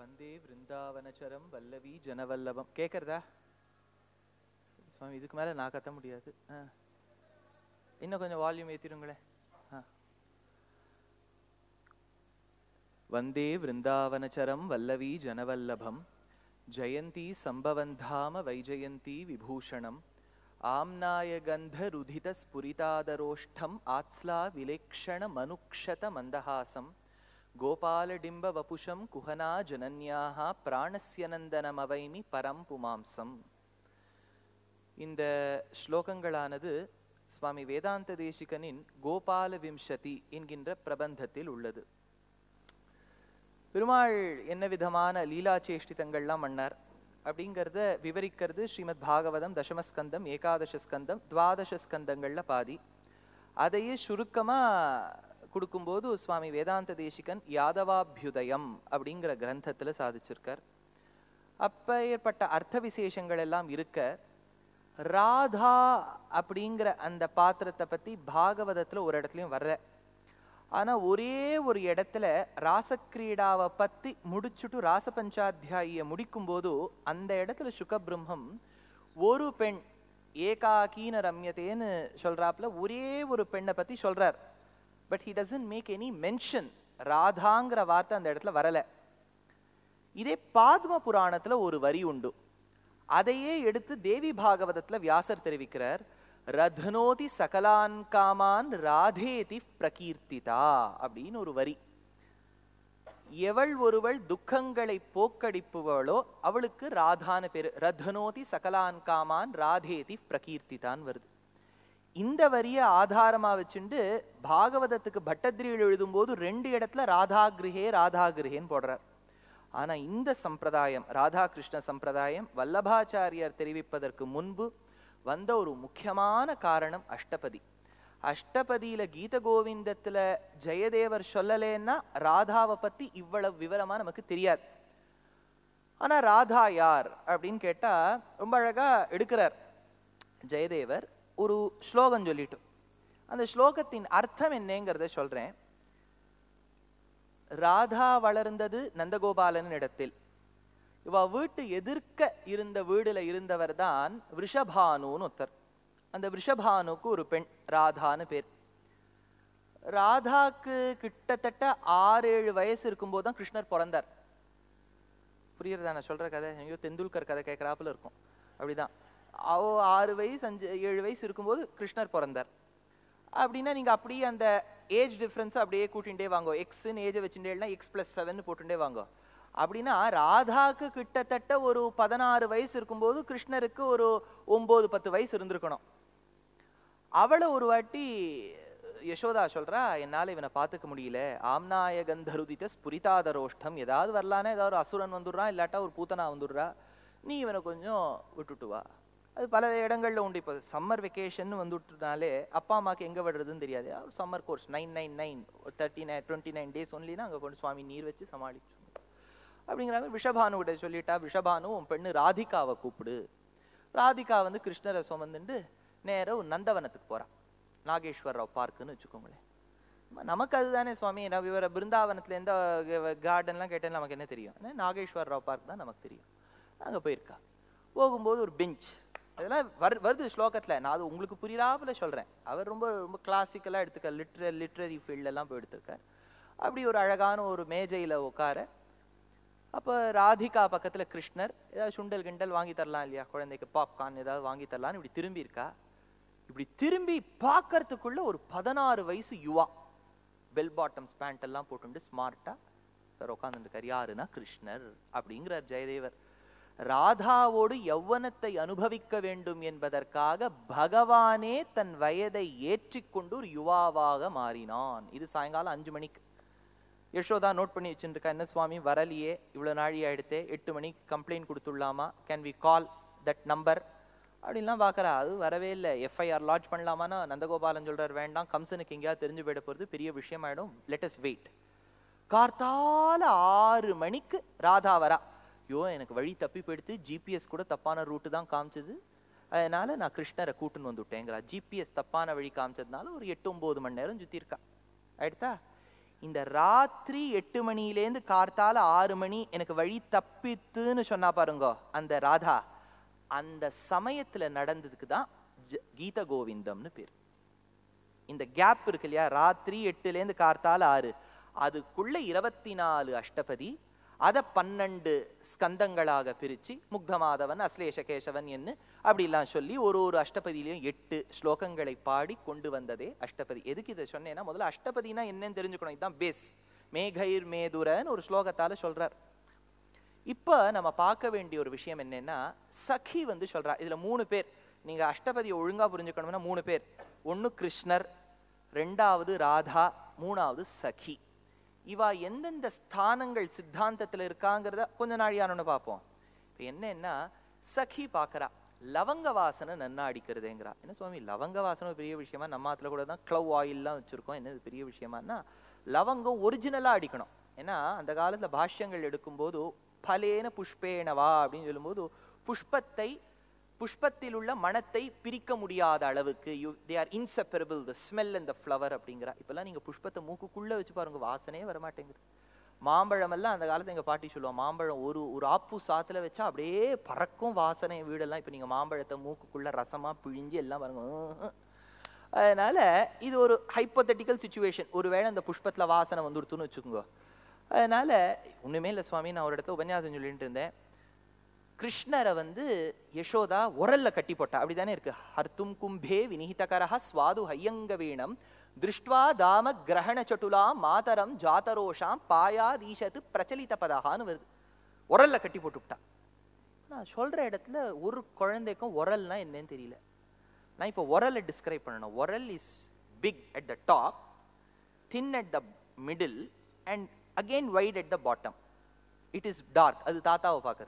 வந்தே விருந்தாவனச்சரம் வல்லவி ஜனவல்லபம் கேட்கறதா சுவாமி இதுக்கு மேல நான் கத்த முடியாது ஆ. இன்னும் கொஞ்சம் வால்யூம் ஏத்திடுங்களேன் ஆ. வந்தே விருந்தாவனச்சரம் வல்லவி ஜனவல்லபம் ஜெயந்தி சம்பவந்தாம வைஜயந்தி விபூஷணம் ஆம்னாய கந்த ருதித ஸ்புரிதாதரோஷ்டம் ஆத்ஸ்லா விலேக்ஷண மனுக்ஷத மந்தஹாசம் கோபாலடிம்ப வபுஷம் குஹனா ஜனன்யாக பிராணஸ்ய நந்தனமவைமி பரம் புமாம்சம் இந்த ஸ்லோகங்களானது சுவாமி வேதாந்த தேசிகனின் கோபால விம்சதி என்கின்ற பிரபந்தத்தில் உள்ளது பெருமாள் என்ன விதமான லீலா சேஷ்டிதங்கள்லாம் பண்ணார் அப்படிங்கிறத விவரிக்கிறது ஸ்ரீமத் பாகவதம் தசமஸ்கந்தம் ஏகாதச ஸ்கந்தம் துவாதச ஸ்கந்தங்கள்ல பாதி அதையே சுருக்கமா கொடுக்கும்போது சுவாமி வேதாந்த தேசிகன் யாதவாபியுதயம் அப்படிங்கிற கிரந்தத்துல சாதிச்சிருக்கார் அப்ப ஏற்பட்ட அர்த்த விசேஷங்கள் எல்லாம் இருக்க ராதா அப்படிங்கிற அந்த பாத்திரத்தை பத்தி பாகவதத்துல ஒரு இடத்துலயும் வரல ஆனா ஒரே ஒரு இடத்துல ராசக்கிரீடாவை பத்தி முடிச்சுட்டு ராசபஞ்சாத்தியாயிய முடிக்கும் போது அந்த இடத்துல சுகபிரம்மம் ஒரு பெண் ஏகாக்கீன ரம்யத்தேன்னு சொல்றாப்புல ஒரே ஒரு பெண்ணை பத்தி சொல்றார் but he doesn't make any mention ராதாங்கிற வார்த்தை அந்த இடத்துல வரல இதே பாத்ம புராணத்துல ஒரு வரி உண்டு அதையே எடுத்து தேவி பாகவதத்துல வியாசர் தெரிவிக்கிறார் ரத்னோதி சகலான் காமான் ராதேதி பிரகீர்த்திதா அப்படின்னு ஒரு வரி எவள் ஒருவள் துக்கங்களை போக்கடிப்புவளோ அவளுக்கு ராதான பேரு ரத்னோதி சகலான் காமான் ராதேதி பிரகீர்த்திதான் வருது இந்த வரிய ஆதாரமா வச்சுண்டு பாகவதத்துக்கு பட்டத்திரியில் எழுதும்போது ரெண்டு இடத்துல ராதாகிருஹே ராதாகிருஹேன்னு போடுறார் ஆனா இந்த சம்பிரதாயம் ராதாகிருஷ்ண சம்பிரதாயம் வல்லபாச்சாரியார் தெரிவிப்பதற்கு முன்பு வந்த ஒரு முக்கியமான காரணம் அஷ்டபதி அஷ்டபதியில கீத கோவிந்தத்துல ஜெயதேவர் சொல்லலேன்னா ராதாவை பத்தி இவ்வளவு விவரமா நமக்கு தெரியாது ஆனா ராதா யார் அப்படின்னு கேட்டா ரொம்ப அழகா எடுக்கிறார் ஜெயதேவர் ஒரு ஸ்லோகம் சொல்லிட்டு அந்த ஸ்லோகத்தின் அர்த்தம் என்னங்கிறத சொல்றேன் ராதா வளர்ந்தது நந்தகோபாலன் இடத்தில் இவ வீட்டு எதிர்க்க இருந்த வீடுல இருந்தவர் தான் விஷபானுன்னு ஒருத்தர் அந்த விஷபானுக்கு ஒரு பெண் ராதான்னு பேர் ராதாக்கு கிட்டத்தட்ட ஆறு ஏழு வயசு இருக்கும்போது தான் கிருஷ்ணர் பிறந்தார் புரியுறதா நான் சொல்ற கதை ஐயோ தெண்டுல்கர் கதை கேட்கறாப்புல இருக்கும் அப்படிதான் அவ ஆறு வயசு அஞ்சு ஏழு வயசு இருக்கும்போது கிருஷ்ணர் பிறந்தார் அப்படின்னா நீங்க அப்படியே அந்த ஏஜ் டிஃபரன்ஸ் அப்படியே கூட்டிகிட்டே வாங்க எக்ஸ்ன்னு ஏஜை வச்சுட்டேன்னா எக்ஸ் பிளஸ் செவன் போட்டுட்டே வாங்க அப்படின்னா ராதாக்கு கிட்டத்தட்ட ஒரு பதினாறு வயசு இருக்கும்போது கிருஷ்ணருக்கு ஒரு ஒன்பது பத்து வயசு இருந்திருக்கணும் அவளை ஒரு வாட்டி யசோதா சொல்றா என்னால இவனை பார்த்துக்க முடியல ஆம்நாய கந்தருதித்த ஸ்புரிதாதரோஷ்டம் ஏதாவது வரலானே ஏதாவது ஒரு அசுரன் வந்துடுறான் இல்லாட்டா ஒரு பூத்தனா வந்துடுறா நீ இவனை கொஞ்சம் விட்டுட்டு வா அது பல இடங்கள்ல உண்டு இப்போ சம்மர் வெக்கேஷன் வந்துட்டுனாலே அப்பா அம்மாக்கு எங்க விடுறதுன்னு தெரியாது summer course nine nine nine thirty nine twenty nine days ஒன்லினா அங்கே கொண்டு சுவாமி நீர் வச்சு சமாளிச்சு அப்படிங்கிற மாதிரி விஷபானு கிட்ட சொல்லிட்டா விஷபானு உன் பெண்ணு ராதிகாவை கூப்பிடு ராதிகா வந்து கிருஷ்ணரை சுமந்துட்டு நேரா ஒரு நந்தவனத்துக்கு போறா நாகேஸ்வர் ராவ் பார்க்குன்னு வச்சுக்கோங்களேன் ம- நமக்கு அதுதானே சுவாமி நான் இவர பிருந்தாவனத்துல எந்த கார்டன்லாம் கேட்டேன்னு நமக்கு என்ன தெரியும் என்ன நாகேஸ்வர் ராவ் பார்க் தான் நமக்கு தெரியும் அங்க போயிருக்கா போகும்போது ஒரு பெஞ்ச் அதெல்லாம் வரு வருது ஸ்லோகத்துல நான் அது உங்களுக்கு புரியாப்புல சொல்றேன் அவர் ரொம்ப ரொம்ப கிளாசிக்கலா எடுத்துக்க லிட்ரல் லிட்ரரி ஃபீல்டெல்லாம் போய் எடுத்திருக்கார் அப்படி ஒரு அழகான ஒரு மேஜையில உட்கார அப்போ ராதிகா பக்கத்துல கிருஷ்ணர் ஏதாவது சுண்டல் கிண்டல் வாங்கி தரலாம் இல்லையா குழந்தைக்கு பாப்கார்ன் ஏதாவது வாங்கி தரலாம்னு இப்படி திரும்பி இருக்கா இப்படி திரும்பி பார்க்கறதுக்குள்ள ஒரு பதினாறு வயசு யுவா பெல் பாட்டம்ஸ் பேண்ட் எல்லாம் போட்டுட்டு ஸ்மார்ட்டா சார் உட்காந்துருக்கார் யாருன்னா கிருஷ்ணர் அப்படிங்கிறார் ஜெயதேவர் ராதாவோடு யௌவனத்தை அனுபவிக்க வேண்டும் என்பதற்காக பகவானே தன் வயதை ஏற்றிக்கொண்டு ஒரு யுவாவாக மாறினான் இது சாயங்காலம் அஞ்சு மணிக்கு யசோதா நோட் பண்ணி வச்சுருக்கா என்ன சுவாமி வரலையே இவ்வளோ நாழி ஆயிடுத்தே எட்டு மணிக்கு கம்ப்ளைண்ட் கொடுத்துடலாமா can we call that number அப்படின்லாம் பார்க்குறா அது வரவே இல்லை எஃப்ஐஆர் லாட்ஜ் பண்ணலாமான்னா நந்தகோபாலன் சொல்றார் வேண்டாம் கம்சனுக்கு எங்கேயாவது தெரிஞ்சு போயிட போகிறது பெரிய விஷயமாயிடும் லெட்டஸ் வெயிட் கார்த்தால ஆறு மணிக்கு ராதா வரா ஐயோ எனக்கு வழி தப்பி போயிடுத்து ஜிபிஎஸ் கூட தப்பான ரூட்டு தான் காமிச்சது அதனால நான் கிருஷ்ணரை கூட்டுன்னு வந்துட்டேங்கிறா ஜிபிஎஸ் தப்பான வழி காமிச்சதுனால ஒரு எட்டு ஒன்பது மணி நேரம் சுத்தி இருக்கா ஆயிடுதா இந்த ராத்திரி எட்டு மணிலேருந்து கார்த்தால ஆறு மணி எனக்கு வழி தப்பித்துன்னு சொன்னா பாருங்க அந்த ராதா அந்த சமயத்துல நடந்ததுக்கு தான் ஜ- கீத கோவிந்தம்னு பேர் இந்த கேப் இருக்கு இல்லையா ராத்திரி எட்டுலேருந்து கார்த்தால ஆறு அதுக்குள்ள இருபத்தி நாலு அஷ்டபதி அதை பன்னெண்டு ஸ்கந்தங்களாக பிரிச்சு முக்தமாதவன் அஸ்லேஷ கேசவன் என்று அப்படிலாம் சொல்லி ஒரு ஒரு அஷ்டபதியிலையும் எட்டு ஸ்லோகங்களை பாடி கொண்டு வந்ததே அஷ்டபதி எதுக்கு இதை சொன்னேன்னா முதல்ல அஷ்டபதினா என்னன்னு தெரிஞ்சுக்கணும் இதுதான் பேஸ் மேகைர் மேதுரன்னு ஒரு ஸ்லோகத்தால சொல்றார் இப்போ நம்ம பார்க்க வேண்டிய ஒரு விஷயம் என்னன்னா சഖி வந்து சொல்றா இதுல மூணு பேர் நீங்க அஷ்டபதியை ஒழுங்கா புரிஞ்சுக்கணும்னா மூணு பேர் ஒண்ணு கிருஷ்ணர் ரெண்டாவது ராதா மூணாவது சഖி இவா எந்தெந்த ஸ்தானங்கள் சித்தாந்தத்துல இருக்காங்கிறத கொஞ்ச நாழியானு பார்ப்போம் இப்போ என்னன்னா சഖி பார்க்கறா லவங்க வாசனை நன்னா அடிக்கிறதேங்கிறா என்ன சுவாமி லவங்க வாசனை ஒரு பெரிய விஷயமா நம்ம ஆத்துல கூட தான் க்ளவ் ஆயில்லாம் வச்சிருக்கோம் என்ன இது பெரிய விஷயமான்னா லவங்கம் ஒரிஜினலா அடிக்கணும் ஏன்னா அந்த காலத்துல பாஷ்யங்கள் எடுக்கும்போது பலேன புஷ்பேனவா அப்படின்னு சொல்லும்போது புஷ்பத்தை புஷ்பத்தில் உள்ள மணத்தை பிரிக்க முடியாத அளவுக்கு you they are inseparable the smell and the flower அப்படிங்கிறா இப்பெல்லாம் நீங்க புஷ்பத்தை மூக்குக்குள்ள வச்சு பாருங்க வாசனையே வர மாட்டேங்குது மாம்பழம் எல்லாம் அந்த காலத்துல எங்க பாட்டி சொல்லுவோம் மாம்பழம் ஒரு ஒரு ஆப்பு சாத்துல வச்சா அப்படியே பறக்கும் வாசனை வீடெல்லாம் இப்ப நீங்க மாம்பழத்தை மூக்குக்குள்ள ரசமா பிழிஞ்சு எல்லாம் பாருங்க உம். அதனால இது ஒரு ஹைப்போதட்டிக்கல் சுச்சுவேஷன் ஒருவேளை அந்த புஷ்பத்துல வாசனை வந்துடுத்துன்னு வச்சுக்கோங்க அதனால ஒண்ணுமே இல்லை சுவாமி நான் ஒரு இடத்துல உபன்யாசம் சொல்லிட்டு இருந்தேன் கிருஷ்ணரை வந்து யசோதா உரல்ல கட்டி போட்டா அப்படிதானே இருக்கு ஹர்த்தும் கும்பே வினிஹிதகரஹ ஸ்வாது ஹையங்க வீணம் திருஷ்டுவா தாம கிரகண சட்டுலாம் மாதரம் ஜாதரோஷாம் பாயாதீஷத்து பிரச்சலித பதகான்னு வருது உரல்ல கட்டி போட்டுவிட்டா நான் சொல்ற இடத்துல ஒரு குழந்தைக்கும் உரல்னா என்னன்னு தெரியல நான் இப்போ உரலை டிஸ்கிரைப் பண்ணணும் உரல் is big at the top thin at the middle and again wide at the bottom it is dark அது தாத்தாவை பார்க்கறது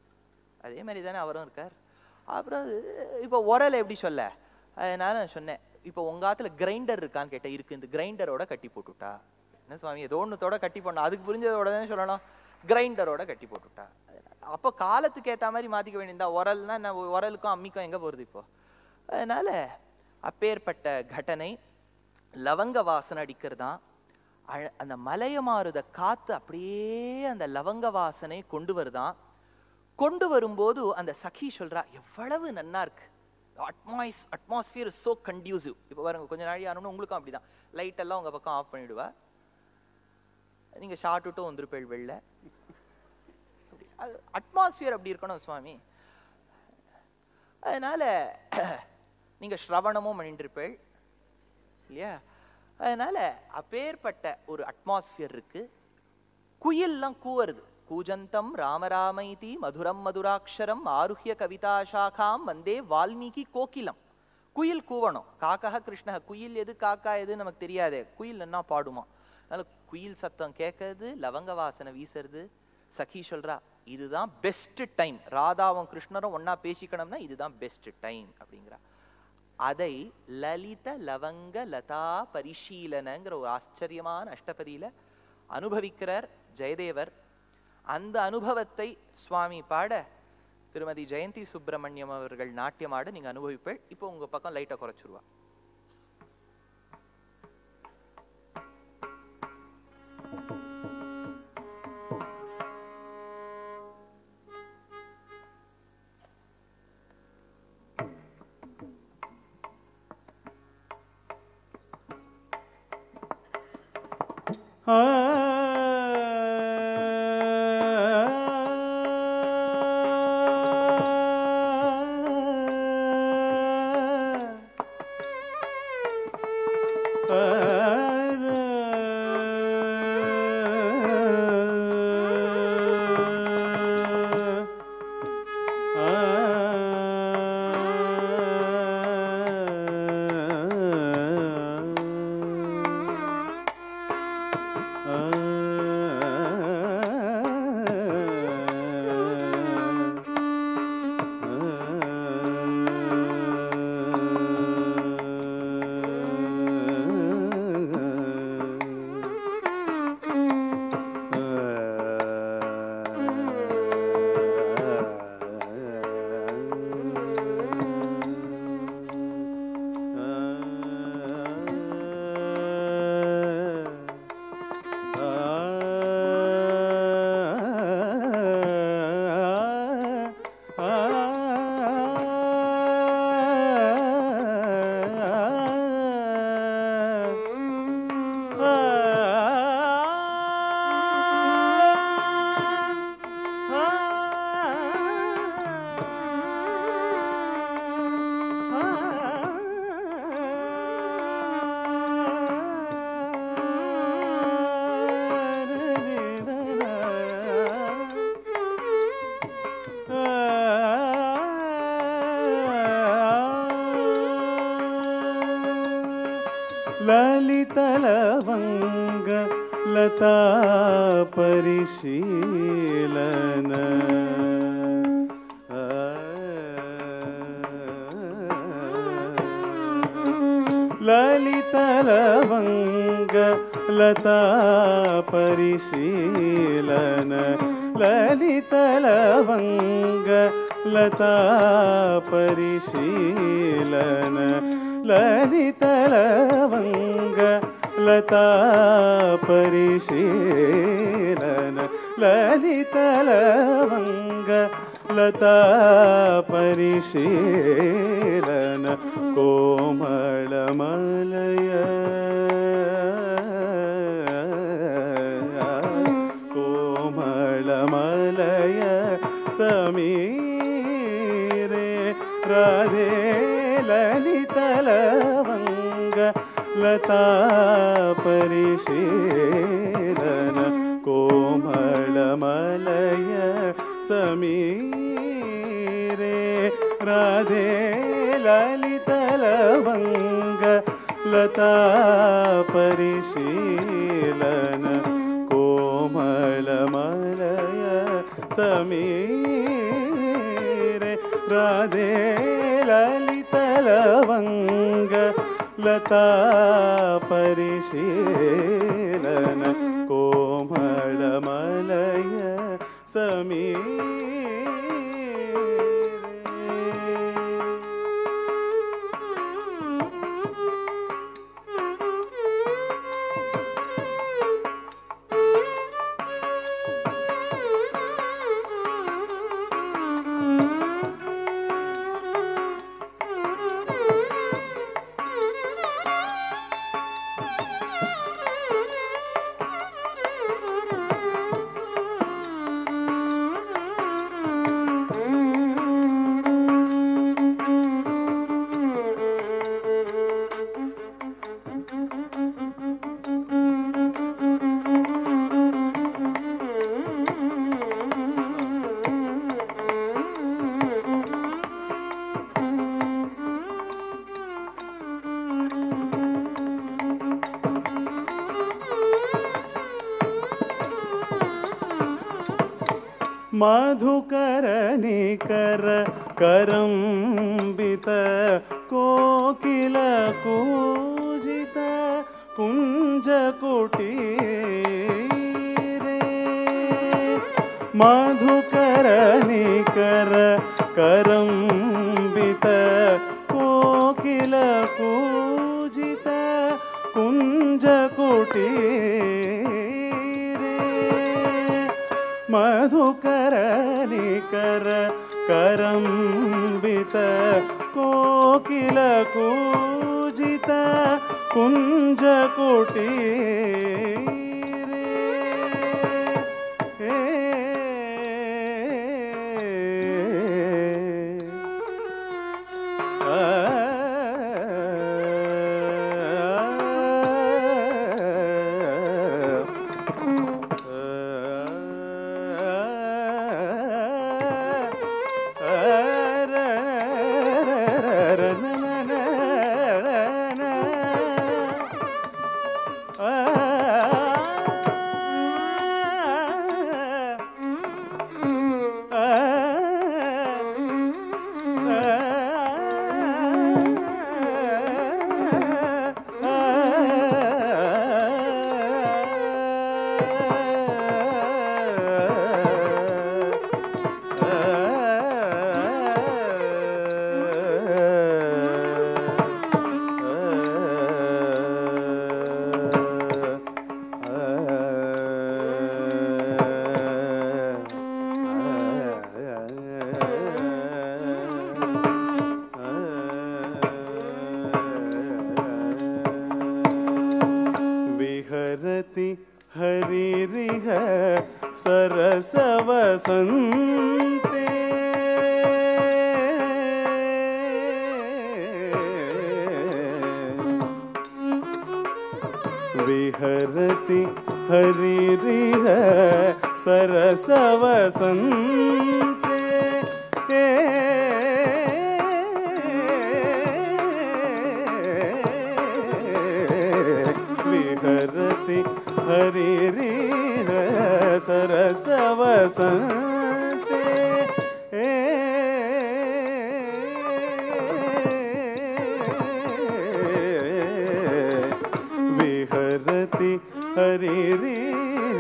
அதே மாதிரி தானே அவரும் இருக்கார் அப்புறம் அது- இப்போ உரல் எப்படி சொல்ல அதனால நான் சொன்னேன் இப்போ உங்க ஆத்துல கிரைண்டர் இருக்கான்னு கேட்டேன் இருக்கு இந்த கிரைண்டரோட கட்டி போட்டுட்டா என்ன சுவாமி ஏதோ ஒண்ணுத்தோட கட்டி போடணும் அதுக்கு புரிஞ்சதோட தானே சொல்லணும் கிரைண்டரோட கட்டி போட்டுட்டா அப்போ காலத்துக்கு ஏத்த மாதிரி மாத்திக்க வேண்டியதா உரல்னா நான் உரலுக்கும் அம்மிக்கும் எங்க போறது இப்போ அதனால அப்பேற்பட்ட கடனை லவங்க வாசனை அடிக்கிறதான் அழ- அந்த மலையமாறுத காத்து அப்படியே அந்த லவங்க வாசனை கொண்டு வருதான் கொண்டு வரும்போது அந்த சഖி சொல்றா எவ்வளவு நன்னா இருக்கு atmos atmosphere is so conducive இப்போ பாருங்க கொஞ்ச நாளி ஆனோம்னா உங்களுக்கும் அப்படிதான் லைட் எல்லாம் உங்க பக்கம் ஆஃப் பண்ணிடுவா நீங்க ஷார்ட் விட்டும் வந்துருப்பேள் வெளில அப்படி அது அட்மாஸ்பியர் அப்படி இருக்கணும் சுவாமி அதனால நீங்க ஸ்ரவணமும் பண்ணிட்டு இருப்பேள் இல்லையா அதனால அப்பேற்பட்ட ஒரு அட்மாஸ்பியர் இருக்கு குயில்லாம் கூவுறது கூஜந்தம் ராமராமைதி மதுரம் மதுராட்சரம் ஆருஹ்ய கவிதா சாகாம் வந்தே வால்மீகி கோகிலம் குயில் கூவணும் காக்கா கிருஷ்ண குயில் எது காக்கா எது நமக்கு தெரியாதே குயில் என்ன பாடுமா அதனால குயில் சத்தம் கேட்கறது லவங்க வாசனை வீசுறது சఖி சொல்றா இதுதான் பெஸ்ட் டைம் ராதாவும் கிருஷ்ணரும் ஒண்ணா பேசிக்கணும்னா இதுதான் பெஸ்ட் டைம் அப்படிங்கிறா அதை லலித லவங்க லதா பரிசீலனங்கிற ஒரு ஆச்சரியமான அஷ்டபதியில அனுபவிக்கிறார் ஜெயதேவர் அந்த அனுபவத்தை சுவாமி பாட திருமதி ஜெயந்தி சுப்பிரமணியம் அவர்கள் நாட்டியமாட நீங்க அனுபவிப்பேள் இப்போ உங்க பக்கம் லைட்டை குறைச்சிருவா ஆ ललितलवङ्ग लता परिशीलन ललितलवङ्ग लता परिशीलन ललितलवङ्ग लता परिशीलन ललितलवङ्ग लता परिशीलन ललितलवङ्ग लता परिशीलन कोमलमलय कोमलमलय समीरे राधे ललितलवङ्ग लता परिशीलन कोमलमलय समीरे राधे ललितलवङ्ग लता परिशीलन कोमलमलय समीरे राधे ललितलवङ्ग लता परिशीलन कोमलमलय समीरे मधुकरनिकर करम्बित कोकिल कूजित कुञ्जकुटीरे मधुकरनिकर करम्बित कोकिल कूजित कुञ्जकुटीरे मधुकरनिकर करम्बित कोकिल कूजित कुञ्जकुटीरे विहरति हरिरिह सरसवसन्ते विहरति हरिरिह सरसवसन्ते विहरति हरिरिह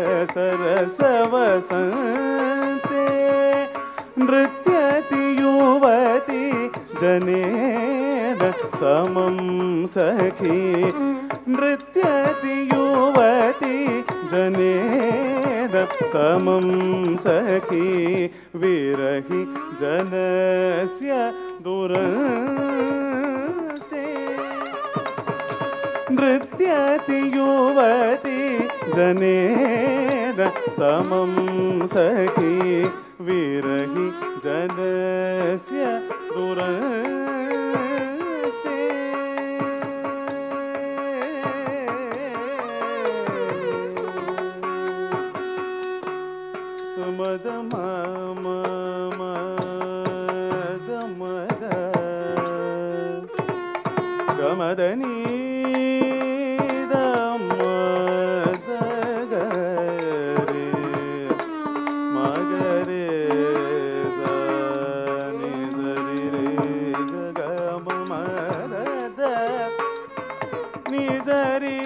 सरसवसन्ते नृत्यति युवति जनेन समं सखी नृत्यति युवति जनेन समं सखी विरहि जनस्य दुरन्ते नृत्यति युवति जनेन समं सखी विरहि जनस्य दुरन्ते मद मम मद मद ಗಮದನಿ ಗರಿ ಮಗರೆ ಸನಿ ಸರಿ ರೇ ಗಮ ಮರದ ni sari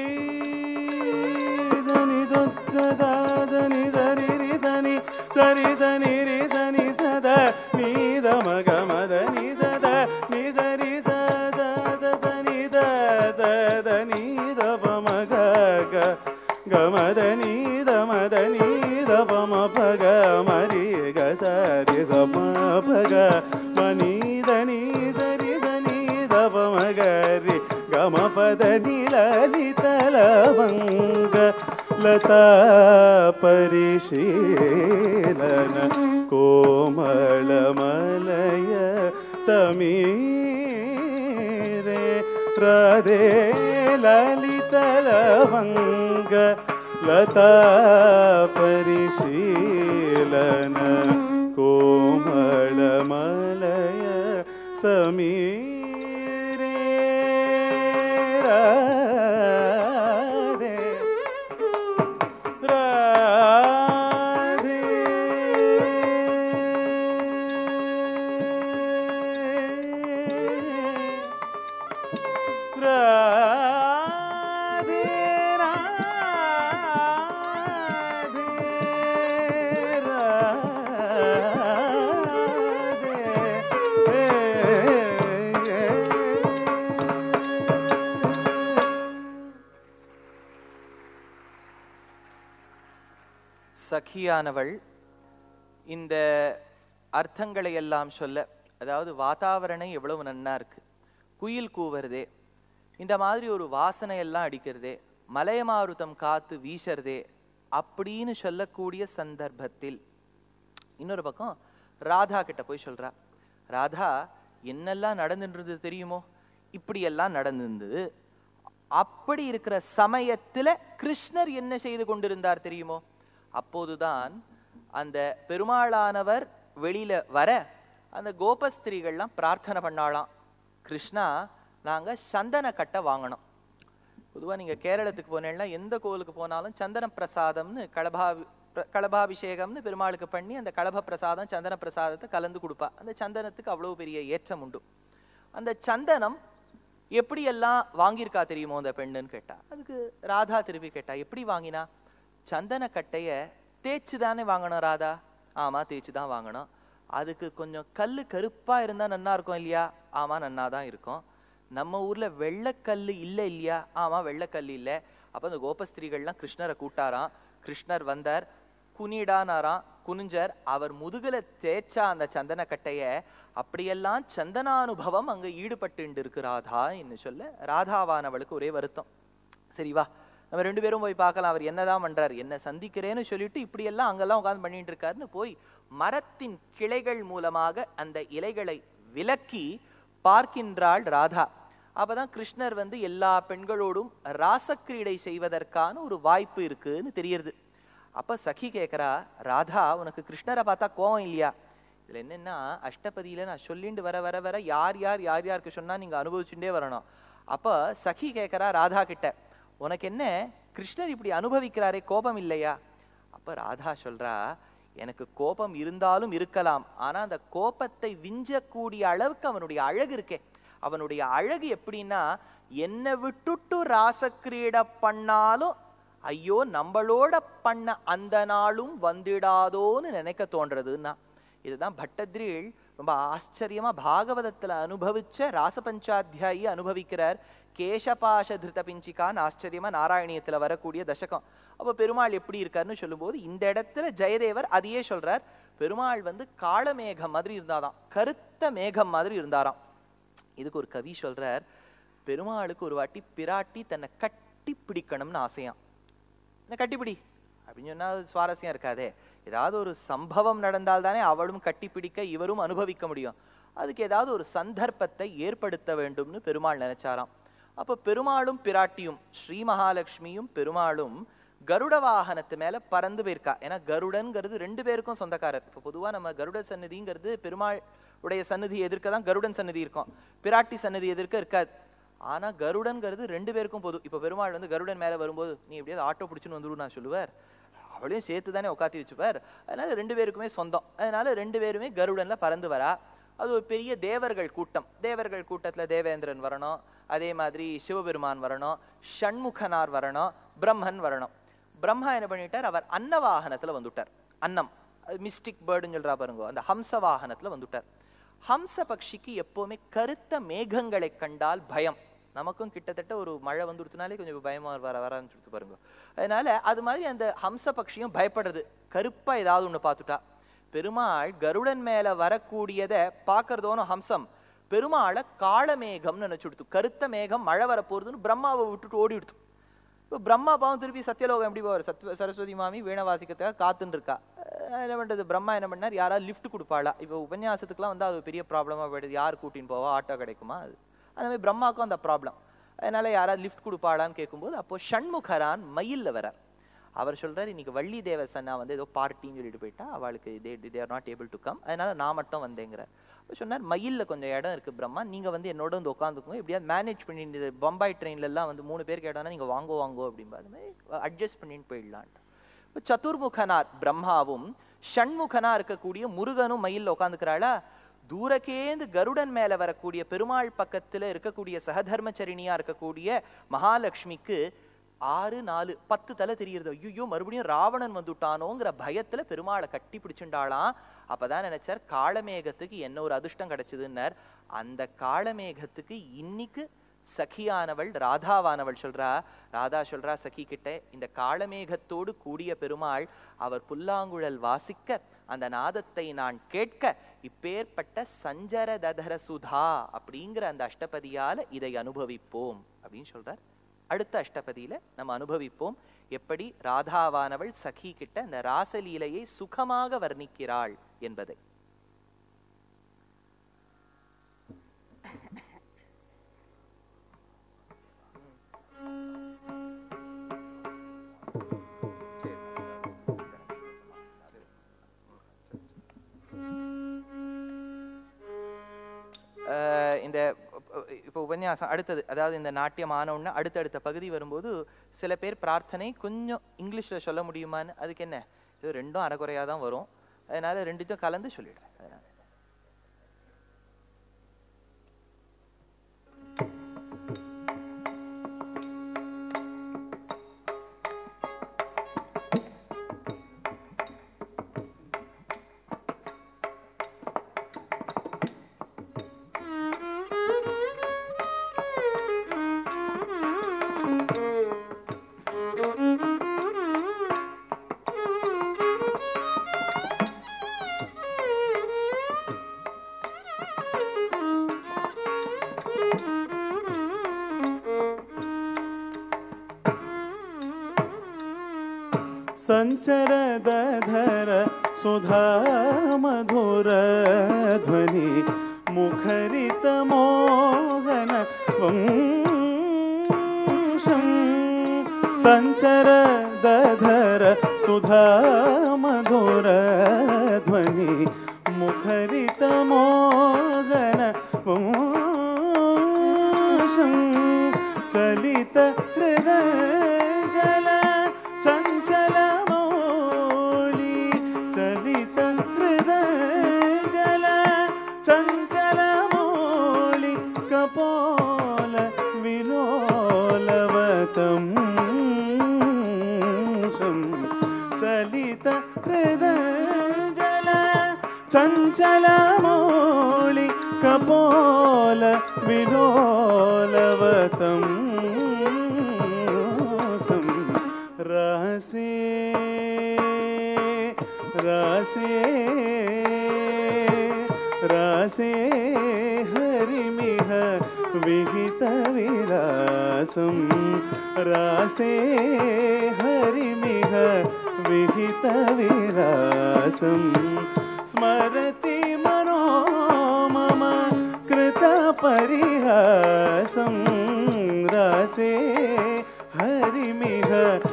sani sotsa sa sani sari ri sani sari sani ri sani sada ni da ma ga ma da ni sada ni sari sa sa sa sani da da da ni da pa ma ga ga ga ma da ni da ma da ni da pa ma pa ga ma ri ga sa ri sa ma pa ga ma ni da ni sari sani da pa ma ga ri గమ పద నిలలితలవంగ లతా పరిశీలన కోమళమలయ సమీరే రాధే లలితలవంగ లతా పరిశీలన కోమళమలయ సమీరే రాధే రాధే రాధే రాధే சகியானவள் இந்த அர்த்தங்களை எல்லாம் சொல்ல அதாவது வாதாவரணம் எவ்வளவு நன்னா இருக்கு குயில் கூவுறதே இந்த மாதிரி ஒரு வாசனை எல்லாம் அடிக்கிறதே மலையமாருதம் காத்து வீசறதே அப்படின்னு சொல்லக்கூடிய சந்தர்ப்பத்தில் இன்னொரு பக்கம் ராதா கிட்ட போய் சொல்றா ராதா என்னெல்லாம் நடந்துன்றது தெரியுமோ இப்படி எல்லாம் நடந்திருந்தது அப்படி இருக்கிற சமயத்துல கிருஷ்ணர் என்ன செய்து கொண்டிருந்தார் தெரியுமோ அப்போதுதான் அந்த பெருமாளானவர் வெளியில வர அந்த கோபஸ்திரீகள்லாம் பிரார்த்தனை பண்ணாளாம் கிருஷ்ணா நாங்க சந்தன கட்டை வாங்கணும் பொதுவா நீங்க கேரளத்துக்கு போனீங்கன்னா எந்த கோவிலுக்கு போனாலும் சந்தன பிரசாதம்னு கலபா கலபாபிஷேகம்னு பெருமாளுக்கு பண்ணி அந்த கலப பிரசாதம் சந்தன பிரசாதத்தை கலந்து கொடுப்பா அந்த சந்தனத்துக்கு அவ்வளவு பெரிய ஏற்றம் உண்டு அந்த சந்தனம் எப்படியெல்லாம் வாங்கியிருக்கா தெரியுமோ அந்த பெண்ணுன்னு கேட்டா அதுக்கு ராதா திருப்பி கேட்டா எப்படி வாங்கினா சந்தன கட்டைய தேய்ச்சு தானே வாங்கணும் ராதா ஆமா தேய்ச்சு தான் வாங்கணும் அதுக்கு கொஞ்சம் கல்லு கருப்பா இருந்தா நன்னா இருக்கும் இல்லையா ஆமா நன்னா தான் இருக்கும் நம்ம ஊர்ல வெள்ளைக்கல்லு இல்ல இல்லையா ஆமா வெள்ளைக்கல்லு இல்ல அப்ப அந்த கோபஸ்திரீகள்லாம் கிருஷ்ணரை கூட்டாராம் கிருஷ்ணர் வந்தார் குனிடானாராம் குனிஞ்சர் அவர் முதுகுல தேய்ச்சா அந்த சந்தன கட்டைய அப்படியெல்லாம் சந்தனானுபவம் அங்க ஈடுபட்டு இருக்கு ராதா என்று சொல்ல ராதாவானவளுக்கு ஒரே வருத்தம் சரி வா நம்ம ரெண்டு பேரும் போய் பார்க்கலாம் அவர் என்னதான் பண்றாரு என்ன சந்திக்கிறேன்னு சொல்லிட்டு இப்படியெல்லாம் அங்கெல்லாம் உட்கார்ந்து பண்ணிட்டு இருக்காருன்னு போய் மரத்தின் கிளைகள் மூலமாக அந்த இலைகளை விலக்கி பார்க்கின்றாள் ராதா அப்பதான் கிருஷ்ணர் வந்து எல்லா பெண்களோடும் ராசக்கிரீடை செய்வதற்கான ஒரு வாய்ப்பு இருக்குன்னு தெரியறது அப்ப சഖி கேக்குறா ராதா உனக்கு கிருஷ்ணரை பார்த்தா கோவம் இல்லையா இதுல என்னன்னா அஷ்டபதியில நான் சொல்லிண்டு வர வர வர யார் யார் யார் யாருக்கு சொன்னா நீங்க அனுபவிச்சுட்டே வரணும் அப்ப சഖி கேக்குறா ராதா கிட்ட உனக்கு என்ன கிருஷ்ணர் இப்படி அனுபவிக்கிறாரே கோபம் இல்லையா அப்ப ராதா சொல்றா எனக்கு கோபம் இருந்தாலும் இருக்கலாம் ஆனா அந்த கோபத்தை விஞ்சக்கூடிய அளவுக்கு அவனுடைய அழகு இருக்கே அவனுடைய அழகு எப்படின்னா என்னை விட்டுட்டு ராசக்கிரீட பண்ணாலும் ஐயோ நம்மளோட பண்ண அந்த நாளும் வந்துடாதோன்னு நினைக்க தோன்றதுன்னா இதுதான் பட்டத்ரீள் ரொம்ப ஆச்சரியமா பாகவதத்துல அனுபவிச்ச ராசபஞ்சாத்தியாயி அனுபவிக்கிறார் கேசபாஷ திருத பிஞ்சிகான்னு ஆச்சரியமா நாராயணியத்துல வரக்கூடிய தசகம் அப்ப பெருமாள் எப்படி இருக்காருன்னு சொல்லும்போது இந்த இடத்துல ஜெயதேவர் அதையே சொல்றார் பெருமாள் வந்து காளமேகம் மாதிரி இருந்தாராம் கருத்த மேகம் மாதிரி இருந்தாராம் இதுக்கு ஒரு கவி சொல்றார் பெருமாளுக்கு ஒரு வாட்டி பிராட்டி தன்னை கட்டி பிடிக்கணும்னு ஆசையாம் என்ன கட்டிப்பிடி அப்படின்னு சொன்னா அது சுவாரஸ்யம் இருக்காதே ஏதாவது ஒரு சம்பவம் நடந்தால் தானே அவளும் கட்டிப்பிடிக்க இவரும் அனுபவிக்க முடியும் அதுக்கு ஏதாவது ஒரு சந்தர்ப்பத்தை ஏற்படுத்த வேண்டும்னு பெருமாள் நினைச்சாராம் அப்ப பெருமாளும் பிராட்டியும் ஸ்ரீ மகாலட்சுமியும் பெருமாளும் கருட வாகனத்து மேல பறந்து போயிருக்கா ஏன்னா கருடன்ங்கிறது ரெண்டு பேருக்கும் சொந்தக்காரர் இப்ப பொதுவா நம்ம கருட சந்நிதிங்கிறது பெருமாள் உடைய சந்நிதி எதிர்க்க தான் கருடன் சந்நிதி இருக்கும் பிராட்டி சந்நிதி எதிர்க்க இருக்காது ஆனா கருடன்கிறது ரெண்டு பேருக்கும் பொது இப்ப பெருமாள் வந்து கருடன் மேல வரும்போது நீ எப்படியாவது ஆட்டோ பிடிச்சுன்னு வந்துடும் நான் சொல்லுவார் அவளையும் சேர்த்து தானே உட்காத்தி வச்சுப்பார் அதனால ரெண்டு பேருக்குமே சொந்தம் அதனால ரெண்டு பேருமே கருடன்ல பறந்து வரா அது ஒரு பெரிய தேவர்கள் கூட்டம் தேவர்கள் கூட்டத்துல தேவேந்திரன் வரணும் அதே மாதிரி சிவபெருமான் வரணும் ஷண்முகனார் வரணும் பிரம்மன் வரணும் பிரம்மா என்ன பண்ணிட்டார் அவர் அன்ன வாகனத்துல வந்துட்டார் அன்னம் மிஸ்டிக் பேர்டுன்னு சொல்றா பாருங்க அந்த ஹம்ச வாகனத்துல வந்துட்டார் ஹம்ச பக்ஷிக்கு எப்பவுமே கருத்த மேகங்களை கண்டால் பயம் நமக்கும் கிட்டத்தட்ட ஒரு மழை வந்துடுத்துனாலே கொஞ்சம் பயமா வர வர ஆரம்பிச்சுடுத்து பாருங்க அதனால அது மாதிரி அந்த ஹம்ச பக்ஷியும் பயப்படுறது கருப்பா ஏதாவது ஒண்ணு பார்த்துட்டா பெருமாள் கருடன் மேல வரக்கூடியதை பார்க்கறதோனும் ஹம்சம் பெருமாளை காளமேகம்னு நினைச்சுடுத்து கருத்த மேகம் மழை வரப்போறதுன்னு பிரம்மாவை விட்டுட்டு ஓடி விடுத்து இப்போ பிரம்மா பாவம் திருப்பி சத்தியலோகம் எப்படி போவார் சத்வ சரஸ்வதி மாமி வீணை வாசிக்கிறதுக்காக காத்துன்னு இருக்கா அஹ் என்ன பண்றது பிரம்மா என்ன பண்ணார் யாராவது லிஃப்ட் கொடுப்பாளா இப்போ உபன்யாசத்துக்குலாம் வந்து அது பெரிய ப்ராப்ளமா போயிடுது யார் கூட்டின்னு போவா ஆட்டோ கிடைக்குமா அது அந்த மாதிரி பிரம்மாவுக்கும் அந்த ப்ராப்ளம் அதனால யாராவது லிஃப்ட் கொடுப்பாளான்னு கேட்கும்போது அப்போ ஷண்முகரான் மயில்ல வரார் அவர் சொல்றாரு இன்னைக்கு வள்ளி தேவசன்னா வந்து ஏதோ பார்ட்டின்னு சொல்லிட்டு போயிட்டா அவளுக்கு they they are not able to come அதனால நான் மட்டும் வந்தேங்கிறார் அப்ப சொன்னார் மயில்ல கொஞ்சம் இடம் இருக்கு பிரம்மா நீங்க வந்து என்னோட வந்து உட்காந்துக்கோங்க எப்படியாவது மேனேஜ் பண்ணி இந்த பம்பாய் ட்ரெயின்ல எல்லாம் வந்து மூணு பேர் கேட்டோம்னா நீங்க வாங்கோ வாங்கோ அப்படின்பா அது மாதிரி அட்ஜஸ்ட் பண்ணிட்டு போயிடலான்ட்டு இப்ப சதுர்முகனார் பிரம்மாவும் ஷண்முகனா இருக்கக்கூடிய முருகனும் மயில்ல உட்காந்துக்கிறாளா தூரக்கேந்து கருடன் மேல வரக்கூடிய பெருமாள் பக்கத்துல இருக்கக்கூடிய சகதர்மச்சரிணியா இருக்கக்கூடிய மகாலட்சுமிக்கு ஆறு நாலு பத்து தலை தெரியுறது ஐயோ மறுபடியும் ராவணன் வந்துட்டானோங்கிற பயத்துல பெருமாளை கட்டி பிடிச்சுண்டாளாம் அப்பதான் நினைச்சார் காளமேகத்துக்கு என்ன ஒரு அதிர்ஷ்டம் கிடைச்சதுன்னார் அந்த காளமேகத்துக்கு இன்னைக்கு சகியானவள் ராதாவானவள் சொல்றா ராதா சொல்றா சகி கிட்ட இந்த காளமேகத்தோடு கூடிய பெருமாள் அவர் புல்லாங்குழல் வாசிக்க அந்த நாதத்தை நான் கேட்க இப்பேற்பட்ட சஞ்சர ததர சுதா அப்படிங்கிற அந்த அஷ்டபதியால இதை அனுபவிப்போம் அப்படின்னு சொல்றார் அடுத்த அஷ்டபதியில நம்ம அனுபவிப்போம் எப்படி ராதாவானவள் சகி கிட்ட அந்த ராசலீலையை சுகமாக வர்ணிக்கிறாள் என்பதை அஹ் இந்த இப்போ உபன்யாசம் அடுத்தது அதாவது இந்த நாட்டியம் ஆனவுடனே அடுத்தடுத்த பகுதி வரும்போது சில பேர் பிரார்த்தனை கொஞ்சம் இங்கிலீஷ்ல சொல்ல முடியுமான்னு அதுக்கு என்ன இது ரெண்டும் அறகுறையா தான் வரும் அதனால ரெண்டுத்தையும் கலந்து சொல்லிடுறேன் அதனால. सञ्चरदधर सुधा मधुर ध्वनि मुखरितमोहन वंशं सञ्चरदधर सुधा मधुर ध्वनि मुखरितमोहन वंशं चलित हृदय जल चञ्चलमौलि चलित चञ्चलमौळि कपोल विलोलवतं रासे रासे रासे हरिमिह विहितविलासं रासे हरिमिह विहितविलासं स्मरति मनो मम कृतपरिहासं रासे हरिमिह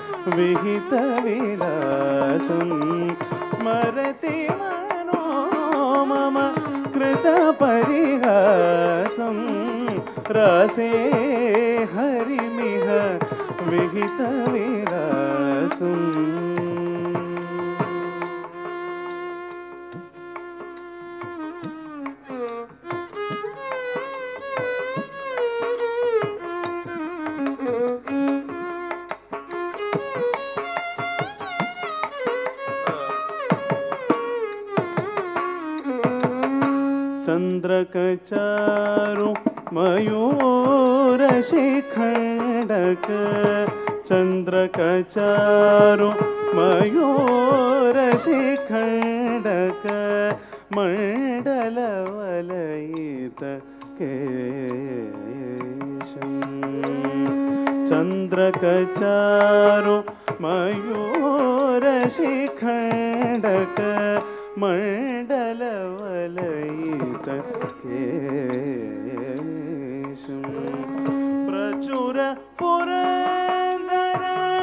विहितविलासं स्मरति मनो मम कृतपरिहासं रसे हरिमिह विहितविलासम् चन्द्रकचारु मयूरशिखण्डक चन्द्रकचारु मयूरशिखण्डक मण्डलवलयित केशम् चन्द्रकचारु मयूरशिखण्डक मण्डलवलयित केशम् प्रचुर पुरन्दर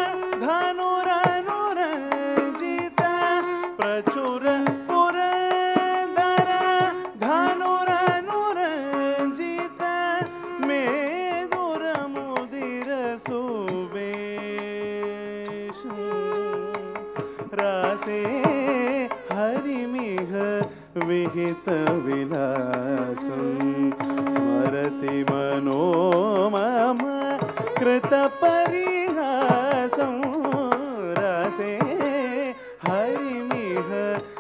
धनुरनुरञ्जित प्रचुर पुरन्दर धनुरनुरञ्जित मेदुरमुदिर सुवेशु रासे हरिमिह विहितविलासं स्मरति मनो मम कृतपरिहासं रासे हरिमिह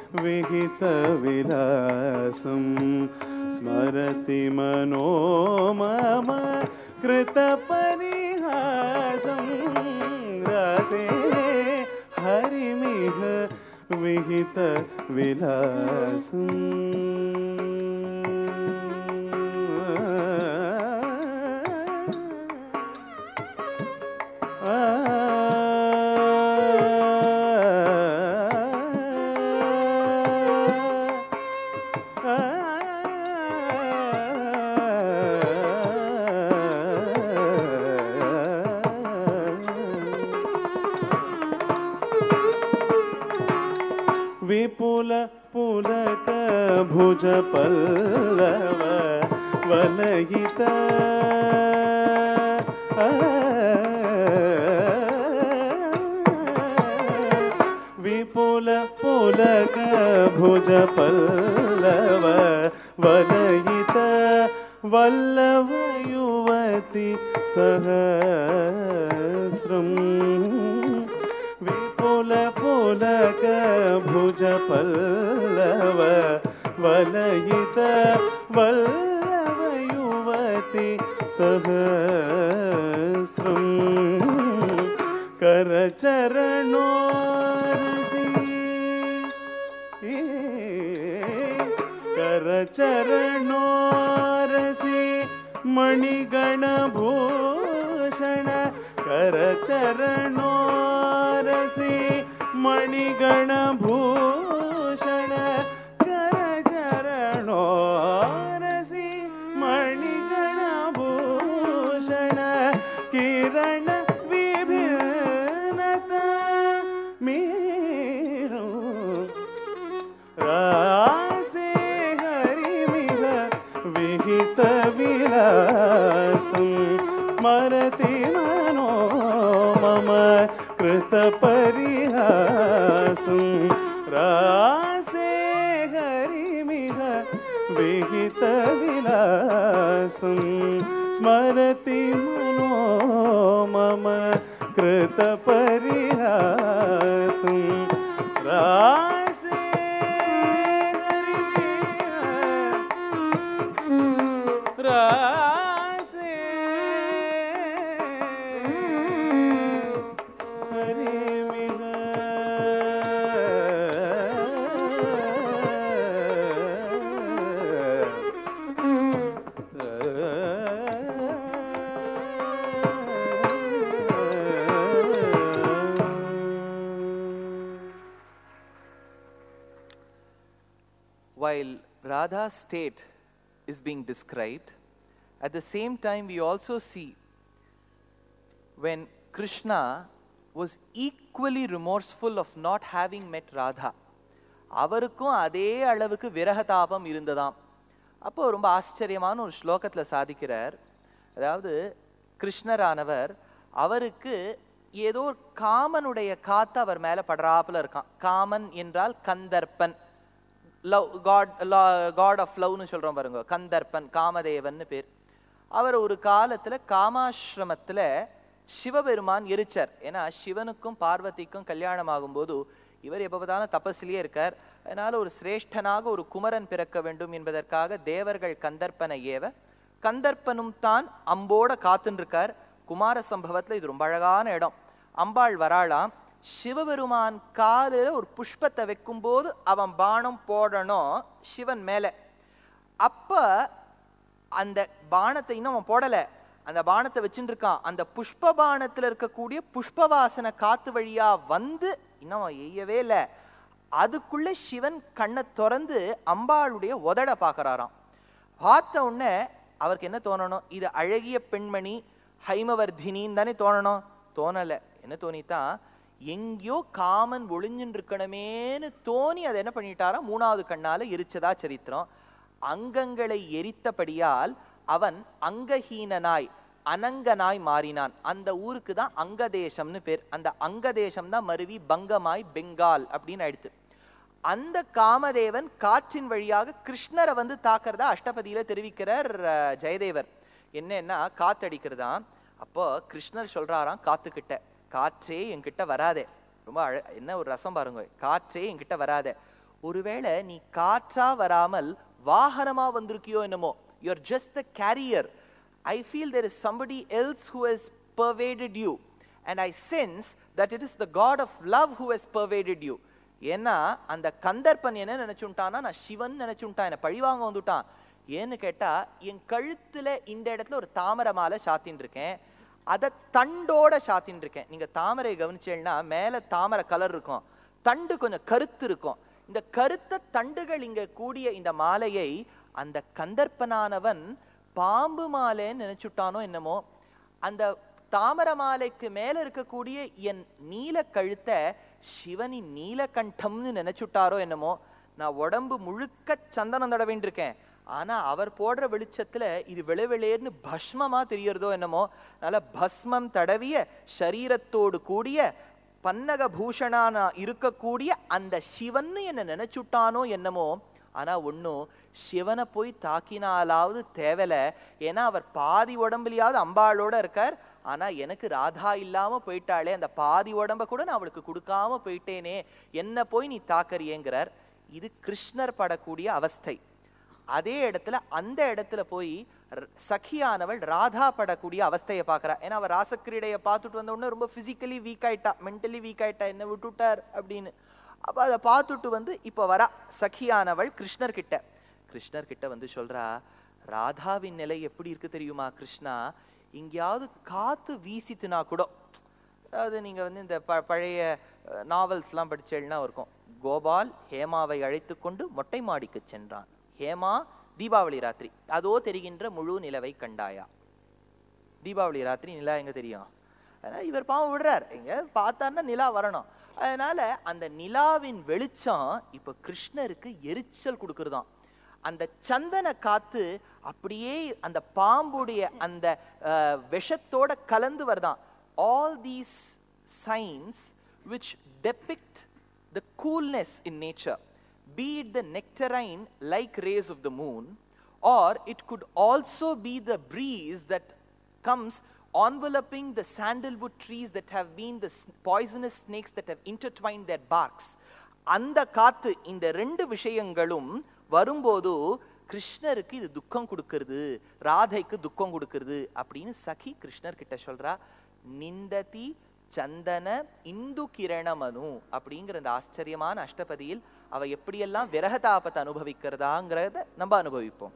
विहितविलासं स्मरति मनो मम कृतपरिहासं रासे हरिमिह विपुल पुलक भुज पल्लव वलयित विपुल पुलक भुज पल्लव वलयित वल्लभ युवति सहस्रम् विपुल पुलक भुज पल्लव वलयित वल्लभ युवति सहस्रम् करचरणोरसि करचरणोरसि मणिगणभूषण करचरणोरसि मणिगणभूषण करचरणोरसि मणिगणभूषण किरण विभिन्नता मीरो रासे हरिमिह विहितविलासं स्मरति मनो मम कृतपरिहासं रासे हरिमिह विहितविलासं स्मरति मनो मम कृतपरिहासं रासे हरिमिह ராசே While Radha's state is being described, at the same time, we also see when Krishna was equally remorseful of not having met Radha. அவருக்கும் அதே அளவுக்கு விரகதாபம் இருந்ததாம் அப்போ ரொம்ப ஆச்சரியமான ஒரு ஸ்லோகத்துல சாதிக்கிறார் அதாவது கிருஷ்ணரானவர் அவருக்கு ஏதோ ஒரு காமனுடைய காத்து அவர் மேல படுறாப்புல இருக்கான் காமன் என்றால் Kandarpan love god god of லவ்னு சொல்றோம் பாருங்க கந்தர்ப்பன் காமதேவன்னு பேர் அவர் ஒரு காலத்துல காமாசிரமத்துல சிவபெருமான் எரிச்சார் ஏன்னா சிவனுக்கும் பார்வதிக்கும் கல்யாணம் ஆகும்போது இவர் எப்ப பார்த்தாலும் தபஸ்லயே இருக்கார் அதனால ஒரு சிரேஷ்டனாக ஒரு குமரன் பிறக்க வேண்டும் என்பதற்காக தேவர்கள் கந்தர்ப்பனை ஏவ கந்தர்ப்பனும் தான் அம்போட காத்துன்னு இருக்கார் குமார சம்பவத்துல இது ரொம்ப அழகான இடம் அம்பாள் வராளாம் சிவபெருமான் காலில் ஒரு புஷ்பத்தை வைக்கும்போது அவன் பானம் போடணும் சிவன் மேல அப்ப அந்த பானத்தை இன்னும் அவன் போடல அந்த பானத்தை வச்சுட்டு இருக்கான் அந்த புஷ்ப பானத்துல இருக்கக்கூடிய புஷ்ப வாசனை காத்து வழியா வந்து இன்னும் அவன் எய்யவே இல்ல அதுக்குள்ள சிவன் கண்ணை திறந்து அம்பாளுடைய உதட பார்க்கறாராம் பார்த்த உடனே அவருக்கு என்ன தோணணும் இது அழகிய பெண்மணி ஹைமவர்தினின்னு தானே தோணணும் தோணல என்ன தோணித்தான் எங்கேயோ காமன் ஒளிஞ்சுன்னு இருக்கணுமேன்னு தோணி அதை என்ன பண்ணிட்டாராம் மூணாவது கண்ணால எரிச்சதா சரித்திரம் அங்கங்களை எரித்தபடியால் அவன் அங்கஹீனனாய் அனங்கனாய் மாறினான் அந்த ஊருக்கு தான் அங்கதேசம்னு பேர் அந்த அங்கதேசம் தான் மருவி பங்கமாய் பெங்கால் அப்படின்னு ஆயிடுத்து அந்த காமதேவன் காற்றின் வழியாக கிருஷ்ணரை வந்து தாக்குறதா அஷ்டபதியில தெரிவிக்கிறார் அஹ், ஜெயதேவர் என்னன்னா காத்தடிக்கிறதா அப்போ கிருஷ்ணர் சொல்றாராம் காத்துக்கிட்ட காற்றே என்கிட்ட வராதே ரொம்ப அழ என்ன ஒரு ரசம் பாருங்க காற்றே என்கிட்ட வராதே ஒருவேளை நீ காற்றா வராமல் வாகனமா வந்திருக்கியோ என்னமோ you are just the carrier I feel there is somebody else who has pervaded you and I sense that it is the God of love who has pervaded you ஏன்னா அந்த கந்தர்ப்பன் என்ன நினைச்சுட்டானா நான் சிவன் நினைச்சுட்டான் என்ன பழிவாங்க வந்துட்டான் ஏன்னு கேட்டா என் கழுத்துல இந்த இடத்துல ஒரு தாமரை மாலை சாத்தின்னு இருக்கேன் அதை தண்டோட சாத்தின்னு இருக்கேன் நீங்க தாமரை கவனிச்சேன்னா மேல தாமரை கலர் இருக்கும் தண்டு கொஞ்சம் கருத்து இருக்கும் இந்த கருத்த தண்டுகள் இங்க கூடிய இந்த மாலையை அந்த கந்தர்ப்பனானவன் பாம்பு மாலைன்னு நினைச்சுட்டானோ என்னமோ அந்த தாமர மாலைக்கு மேல இருக்கக்கூடிய என் நீல கழுத்தை சிவனின் நீலகண்டம்னு நினைச்சுட்டாரோ என்னமோ நான் உடம்பு முழுக்க சந்தனம் தட வேண்டியிருக்கேன் ஆனா அவர் போடுற வெளிச்சத்துல இது வெளவெளேர்னு பஸ்மமா தெரியறதோ என்னமோ அதனால பஸ்மம் தடவிய சரீரத்தோடு கூடிய பன்னக பூஷணானா இருக்கக்கூடிய அந்த சிவன்னு என்ன நினைச்சுட்டானோ என்னமோ ஆனா ஒண்ணும் சிவனை போய் தாக்கினாலாவது தேவல ஏன்னா அவர் பாதி உடம்புலயாவது அம்பாளோட இருக்கார் ஆனா எனக்கு ராதா இல்லாம போயிட்டாளே அந்த பாதி உடம்ப கூட நான் அவளுக்கு கொடுக்காம போயிட்டேனே என்ன போய் நீ தாக்கறியேங்கிறார் இது கிருஷ்ணர் படக்கூடிய அவஸ்தை அதே இடத்துல அந்த இடத்துல போய் ர- சഖിயானவள் ராதா படக்கூடிய அவஸ்தையை பார்க்கறா ஏன்னா அவ ராசக்கிரீடைய பார்த்துட்டு வந்த உடனே ரொம்ப பிசிக்கலி வீக் ஆயிட்டா மென்டலி வீக் ஆயிட்டா என்ன விட்டுட்டார் அப்படின்னு அப்ப அதை பார்த்துட்டு வந்து இப்ப வரா சഖിயானவள் கிருஷ்ணர் கிட்ட கிருஷ்ணர் கிட்ட வந்து சொல்றா ராதாவின் நிலை எப்படி இருக்கு தெரியுமா கிருஷ்ணா எங்கேயாவது காத்து வீசித்துனா கூட அதாவது நீங்க வந்து இந்த ப பழைய நாவல்ஸ்லாம் படிச்சேன்னா இருக்கும் கோபால் ஹேமாவை அழைத்து கொண்டு மொட்டை மாடிக்கு சென்றான் ஹேமா தீபாவளி ராத்திரி அதோ தெரிகின்ற முழு நிலவை கண்டாயா தீபாவளி ராத்திரி நிலா எங்க தெரியும் அதனால இவர் பாவம் விடுறார் எங்க பார்த்தாருன்னா நிலா வரணும் அதனால அந்த நிலாவின் வெளிச்சம் இப்ப கிருஷ்ணருக்கு எரிச்சல் கொடுக்கறதாம் அந்த சந்தன காத்து அப்படியே அந்த பாம்புடைய அந்த அஹ், விஷத்தோட கலந்து வருதாம் all these signs which depict the coolness in nature be it the nectarine like rays of the moon or it could also be the breeze that comes enveloping the sandalwood trees that have been the s- poisonous snakes that have intertwined their barks அந்த காத்து இந்த ரெண்டு விஷயங்களும் வரும்போது கிருஷ்ணருக்கு இது துக்கம் கொடுக்கறது ராதைக்கு துக்கம் கொடுக்கறது அப்படின்னு சகி கிருஷ்ணர் கிட்ட சொல்றா நிந்ததி சந்தன இந்து கிரணமனு அப்படிங்கிற அந்த ஆச்சரியமான அஷ்டபதியில் அவ எப்படியெல்லாம் விரகதாபத்தை அனுபவிக்கிறதாங்கிறத நம்ம அனுபவிப்போம்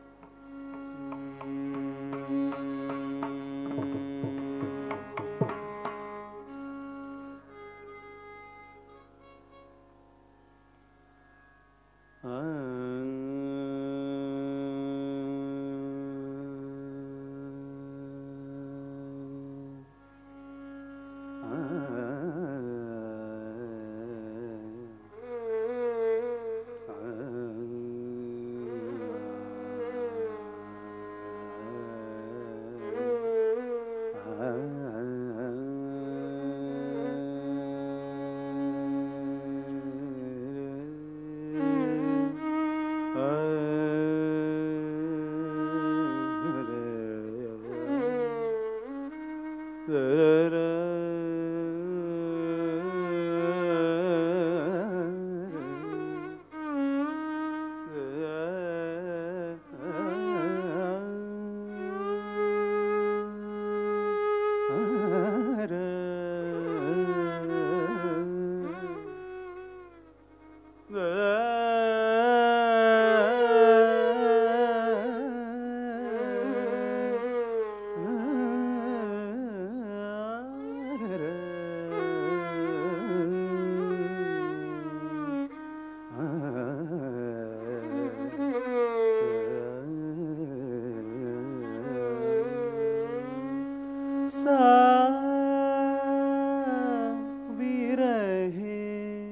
सा विरहे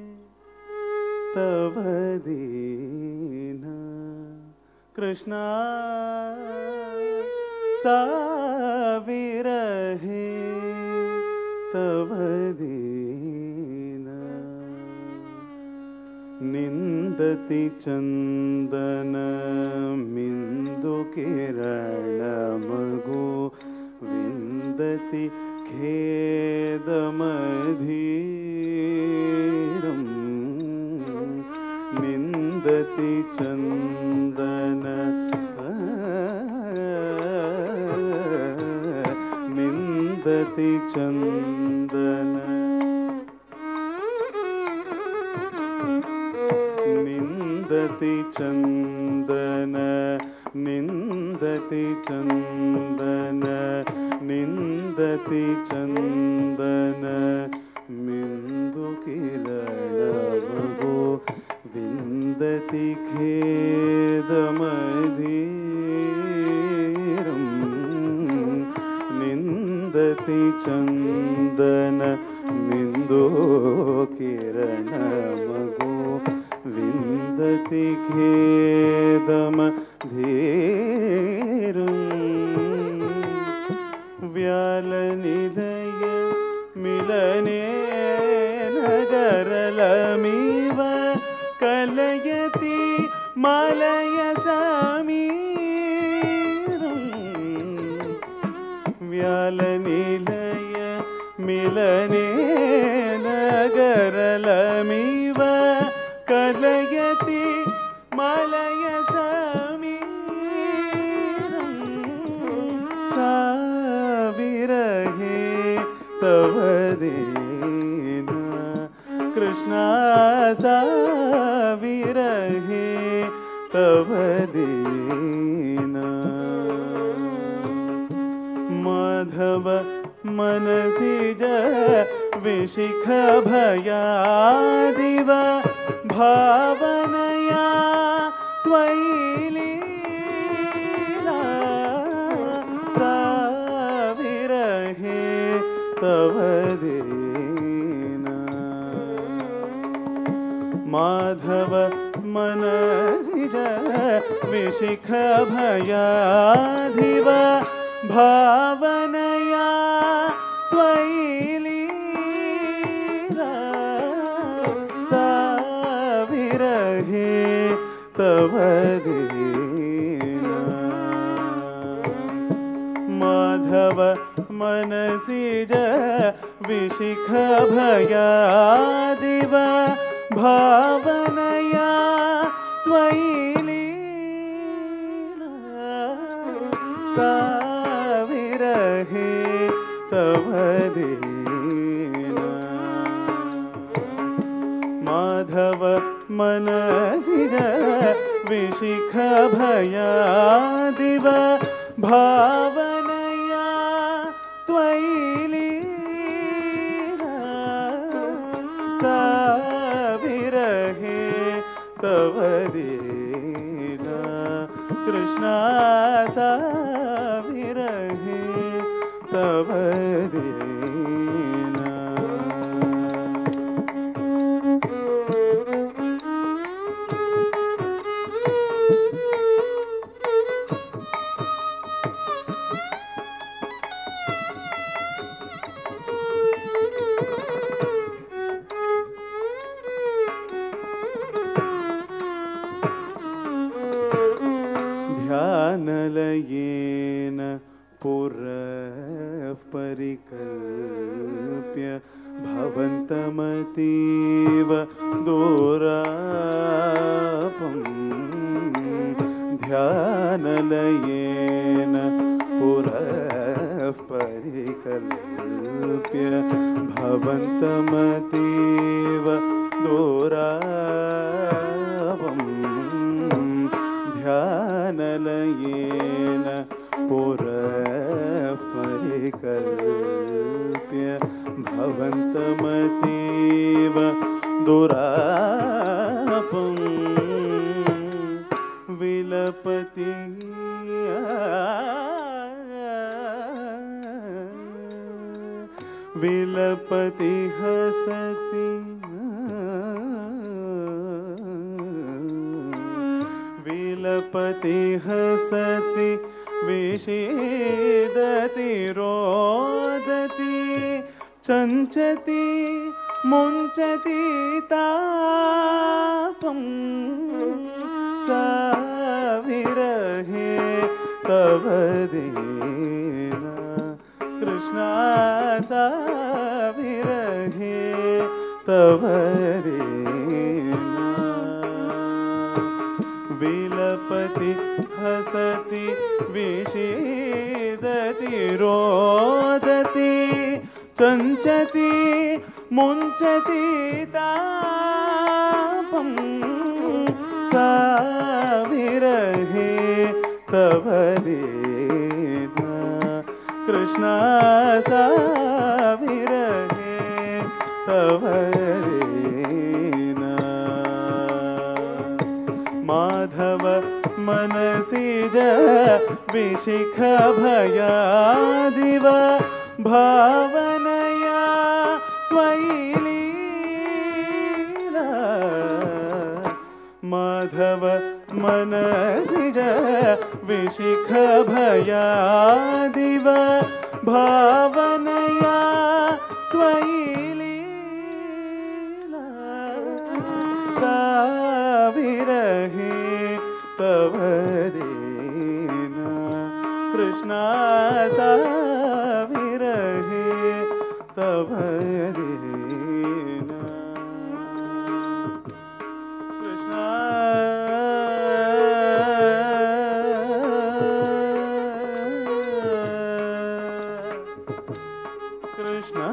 तव दीन कृष्णा सा विरहे तव दीन निन्दति चन्दनमिन्दुकिरणमगो विन्दति खेदमधीरम् निन्दति चन्दन निन्दति चन्दन निन्दति चन्दन निन्दति चन्दन निन्दति चन्दन मिन्दुकिरणवगो विन्दति खेदमधीरम् निन्दति चन्दन मिन्दुकिरणमगो विन्दति खेदमधीरम् व्यालनिलय मिलने नगरलमिव कलयति मलय व्यालनिलय मिलने नगरलमिव कलयति मलय सा विरहे तव दीन कृष्णा सा विरहे तव दीन माधव मनसि ज विशिख भयादिव भावनया त्वयि लीला सा विरहे तव दीन माधव मनसि ज विशिख भयाधिव भावनया त्वयि लीला सा विरहे तव दीना माधव मनसि ज विशिख भयादिव भावनया त्वयि लीला सा विरहे तव दीना माधव मनसिज विशिख भया दिव भावनया त्वयि लीला सा विरहे तव दीना कृष्णा सा विरहे तव दीना ध्यानलयेन पुरः परिकल्प्य भवन्तमतीव दोरापम् ध्यानलयेन पुरः परिकल्प्य भवन्तमतीव दोरापम् ध्यानलयेन पुरः परिकल्प्य भवन्तमतीव दुरापं विलपति विलपति हसति विलपति हसति विषेदति रोदति चञ्चति मुञ्चति तापं सा विरहे तव दीना कृष्णा सा विरहे तव दीना विलपति हसति विषेदति रोदति चञ्चति मुञ्चति तापं सा विरहे तव दीना कृष्णा सा विरहे तव दीना माधव मनसिज विशिख भयादिव भावनया त्वयि लीला माधव मनसिज विशिख भयादिव भावनया त्वयि लीला सा विरहे तव दीना कृष्णा सा विरहे तव दीना Krishna Krishna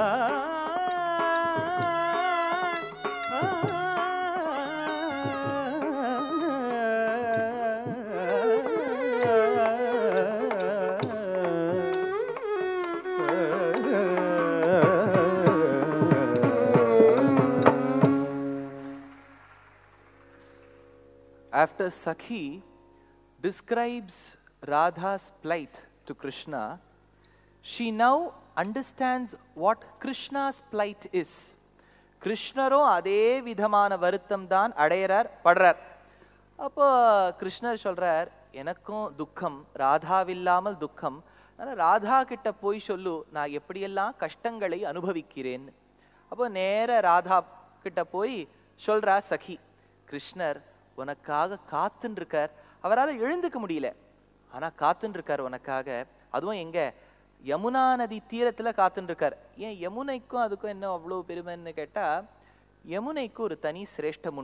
After Sakhi describes Radha's plight to Krishna, she now understands what Krishna's plight is. கிருஷ்ணரும் அதே விதமான வருத்தம் தான் அடையிறார் படுறார் அப்போ கிருஷ்ணர் சொல்றார் எனக்கும் துக்கம் ராதாவில்லாமல் துக்கம் அதனால ராதா கிட்ட போய் சொல்லு நான் எப்படியெல்லாம் கஷ்டங்களை அனுபவிக்கிறேன் அப்போ நேர ராதா கிட்ட போய் சொல்றா சகி கிருஷ்ணர் உனக்காக காத்துன்னு இருக்கார் அவரால் எழுந்துக்க முடியல ஆனா காத்துன்னு இருக்கார் உனக்காக அதுவும் எங்க யமுனா நதி தீரத்துல காத்துன்னு இருக்கார் ஏன் யமுனைக்கும் அதுக்கும் என்ன அவ்வளோ பெருமைன்னு கேட்டா யமுனைக்கு ஒரு தனி சிரேஷ்டம் உண்டு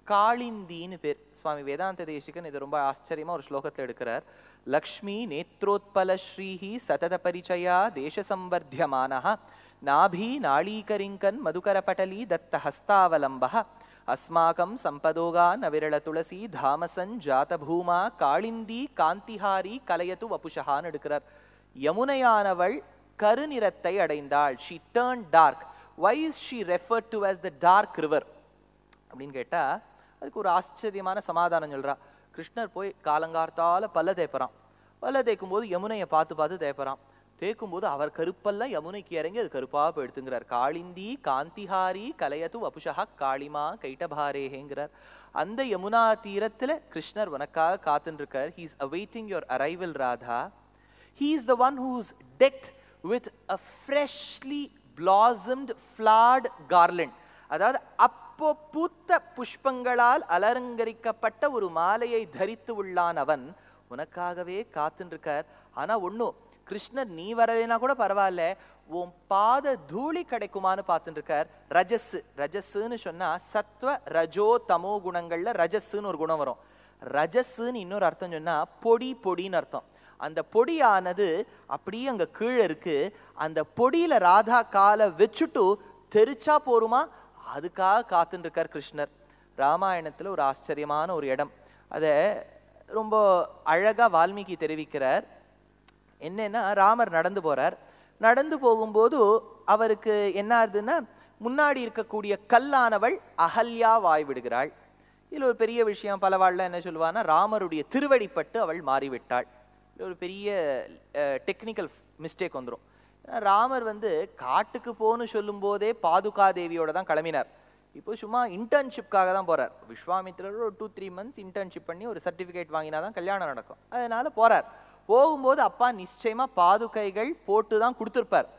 காளிந்தின்னு பேர் சுவாமி வேதாந்த தேசிகன் இது ரொம்ப ஆச்சரியமா ஒரு ஸ்லோகத்துல எடுக்கிறார் லக்ஷ்மி நேத்ரோத்பல ஸ்ரீஹி சதத பரிச்சயா தேச சம்பர்த்தியமானः நாபி நாளீகரிங்கன் மதுகர பட்டலி தத்த ஹஸ்தாவலம்பः அஸ்மாகம் சம்பதோகா நவிரள துளசி தாமசன் ஜாத பூமா காளிந்தி காந்திஹாரி கலையது வபுஷஹான்னு எடுக்கிறார் யமுனையானவள் கருநிறத்தை அடைந்தாள் she turned dark why is she refer to as the dark river அப்படின்னு கேட்டா அதுக்கு ஒரு ஆச்சரியமான சமாதானம் சொல்றா கிருஷ்ணர் போய் காலங்கார்த்தால பல்ல தேய்ப்பறான் பல்ல தேய்க்கும் போது யமுனையை பார்த்து பார்த்து தேய்ப்பறான் தேய்க்கும் போது அவர் கருப்பெல்லாம் யமுனைக்கு இறங்கி அது கருப்பா போயிடுத்துங்கிறார் காளிந்தி காந்திஹாரி கலையது வபுஷா காளிமா கைட்டபாரேங்கிறார் அந்த யமுனா தீரத்துல கிருஷ்ணர் உனக்காக காத்துன்னு இருக்கார் he's awaiting your arrival Radha He is the one who's decked with a freshly blossomed flowered garland. அதாவது அப்போ பூத்த புஷ்பங்களால் அலங்கரிக்கப்பட்ட ஒரு மாலையை தரித்து உள்ளான் அவன் உனக்காகவே காத்துருக்கார் ஆனா ஒண்ணும் கிருஷ்ணர் நீ வரலைனா கூட பரவாயில்ல உன் பாத தூளி கிடைக்குமான்னு பார்த்துட்டு இருக்கார் ரஜஸ் ரஜஸ்ன்னு சொன்னா சத்வ ரஜோ தமோ குணங்கள்ல ரஜஸ்ன்னு ஒரு குணம் வரும் ரஜஸ்ன்னு இன்னொரு அர்த்தம் சொன்னா பொடி பொடின்னு அர்த்தம் அந்த பொடியானது அப்படியே அங்க கீழே இருக்கு அந்த பொடியில ராதா காலை வச்சுட்டு தெரிச்சா போருமா அதுக்காக காத்துட்டு இருக்கார் கிருஷ்ணர் ராமாயணத்துல ஒரு ஆச்சரியமான ஒரு இடம் அத ரொம்ப அழகா வால்மீகி தெரிவிக்கிறார் என்னன்னா ராமர் நடந்து போறார் நடந்து போகும்போது அவருக்கு என்ன ஆகுதுன்னா முன்னாடி இருக்கக்கூடிய கல்லானவள் அகல்யா வாய் விடுகிறாள் இதுல ஒரு பெரிய விஷயம் பலவாழ்ல என்ன சொல்லுவான்னா ராமருடைய திருவடிப்பட்டு அவள் மாறிவிட்டாள் இது ஒரு பெரிய டெக்னிக்கல் மிஸ்டேக் வந்துரும் ஏன்னா ராமர் வந்து காட்டுக்கு போன்னு சொல்லும் போதே பாதுகா தேவியோட தான் கிளம்பினார் இப்போ சும்மா இன்டர்ன்ஷிப்காக தான் போறார் விஸ்வாமித்திரர் ஒரு டூ த்ரீ மந்த்ஸ் இன்டர்ன்ஷிப் பண்ணி ஒரு சர்டிஃபிகேட் வாங்கினா தான் கல்யாணம் நடக்கும் அதனால போறார் போகும்போது அப்பா நிச்சயமா பாதுகைகள் போட்டு தான் கொடுத்துருப்பார்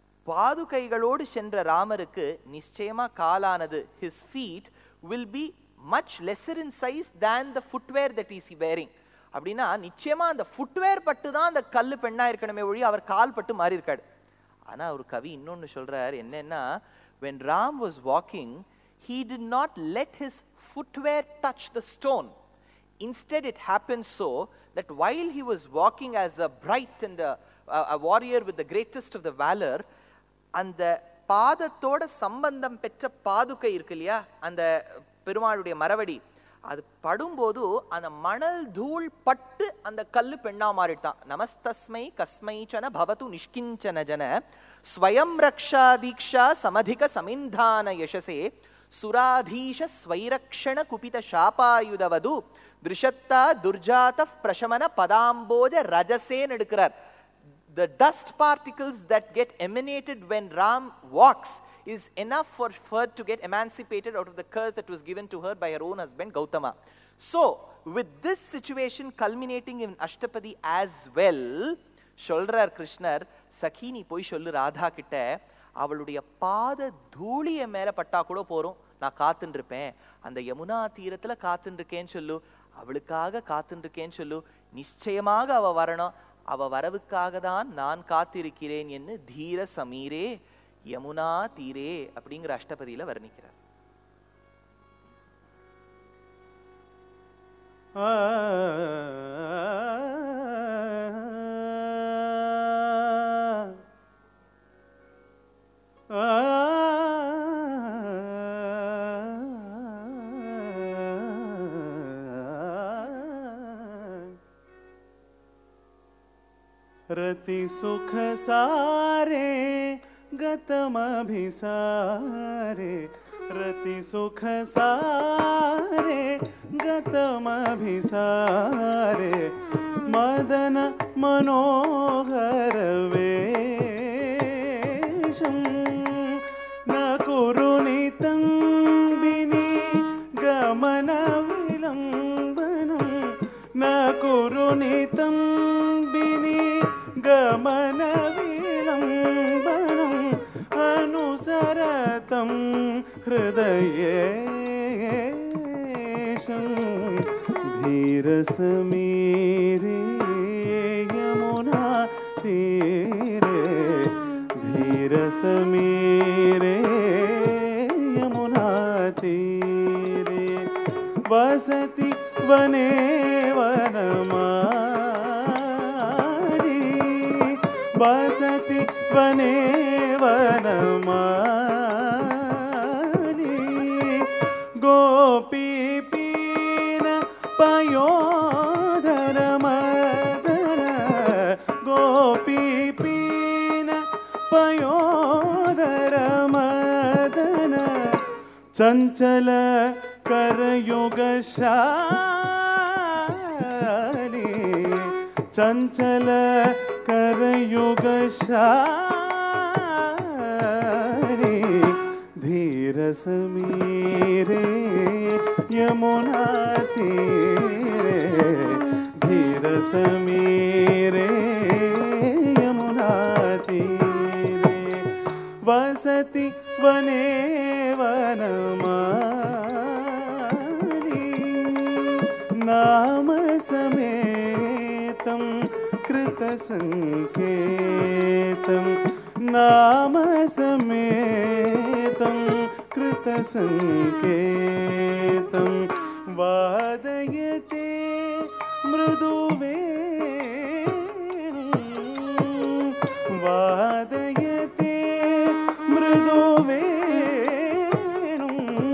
பாதுகைகளோடு சென்ற ராமருக்கு நிச்சயமா காலானது his feet will be much lesser in size than the footwear that is wearing அப்படின்னா நிச்சயமா அந்த ஃபுட்வேர் பட்டு தான் அந்த கல்லு பெண்ணா இருக்கணுமே ஒழி அவர் கால் பட்டு மாறி இருக்காடு ஆனா ஒரு கவி இன்னொன்னு சொல்றார் என்னன்னா when ram was walking he did not let his footwear touch the stone instead it happened so that while he was walking as a bright and a, a, a warrior with the greatest of the valor அந்த பாதத்தோட சம்பந்தம் பெற்ற பாதுகை இருக்கு இல்லையா அந்த பெருமாளுடைய மரவடி அது படும்போது அந்த மணல் தூள் பட்டு அந்த கல்லு பெண்ணா மாறிட்டான் நமஸ்தஸ்மை கஸ்மைச்சன பவது நிஷ்கிஞ்சன ஜன ஸ்வயம் ரக்ஷா தீக்ஷா சமதிக சமிந்தான யசசே சுராதீஷ ஸ்வைரக்ஷண குபித சாபாயுதவது திருஷத்தா துர்ஜாத பிரசமன பதாம்போஜ ரஜசேன்னு எடுக்கிறார் the dust particles that get emanated when Ram walks is enough for her to get emancipated out of the curse that was given to her by her own husband Gautama. So, with this situation culminating in Ashtapadi as well, சொல்றார் கிருஷ்ணர் சகி நீ போய் சொல்லு ராதா கிட்ட அவளுடைய பாத தூளிய மேல பட்டா கூட போறோம் நான் காத்துட்டு இருப்பேன் அந்த யமுனா தீரத்துல காத்துட்டு இருக்கேன்னு சொல்லு அவளுக்காக காத்துட்டு இருக்கேன்னு சொல்லு நிச்சயமாக அவ வரணும் அவ வரவுக்காக தான் நான் காத்திருக்கிறேன் என்று தீர சமீரே யமுனா தீரே அப்படிங்கிற அஷ்டபதியில வர்ணிக்கிறார் रति सुख सारे गतमभिसारे रति सुख सारे गतमभिसारे मदन मनोहर वेशम् न कुरु नितम्बिनि गमन विलम्बनं न कुरु नितम्बिनि गमन विलम्बनम् अनुसरतं हृदयेशं धीरसमीरे यमुना तीरे धीरसमीरे यमुना तीरे வனே வனமாரி வசதி வனே வனமாரி கோபி பீன பயோதர மதன கோபி பீன பயோதர மதன ಚಂಚಲ ಕರಯುಗಶಾಲಿ ಚಂಚಲ ಕರಯುಗಶಾಲಿ ಧೀರ ಸಮೀರೆ ಯಮುನಾ ತೀರೆ ಧೀರ ಸಮೀರೆ ಯಮುನಾ ತೀರೆ ವಸತಿ ವನೇ ವನಮಾಲಿ ನಾಮ ಸಮೇತಂ ಕೃತ ಸಂಕೇತಂ ನಾಮ ಸಮೇತಂ ಕೃತ ಸಂಕೇತಂ ವಾದಯತೆ ಮೃದುವೇ ವಾದಯತೆ ಮೃದುವೇಣು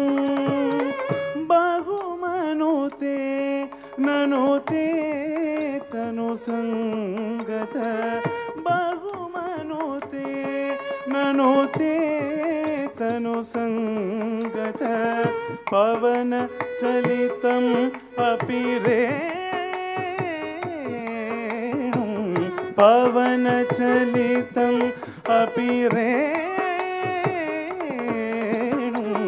ಬಹುಮನುತೆ ನನುತೆ ತನು ಸಂಗತ ಬಹುಮನುತೆ ನನುತೆ ತನು ಸಂಗತ ಪವನ ಚಲಿತಂ ಅಪಿರೇ पवनचलितम् अपि रेणुं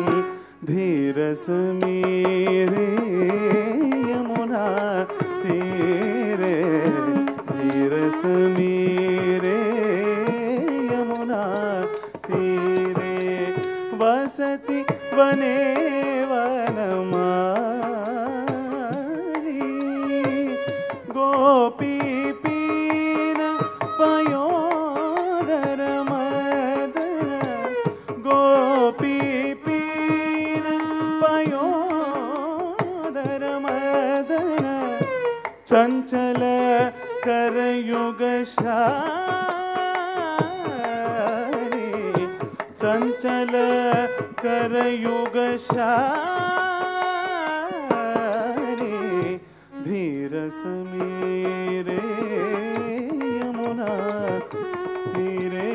धीरसमीरे यमुना तीरे धीरसमीरे यमुना तीरे वसति वने वनमाली गोपी पीन पयोदर मदन गोपी पीन पयोदर मदन चञ्चल करयुगशाली चञ्चल करयुगशाली धीर समीरे यमुना तीरे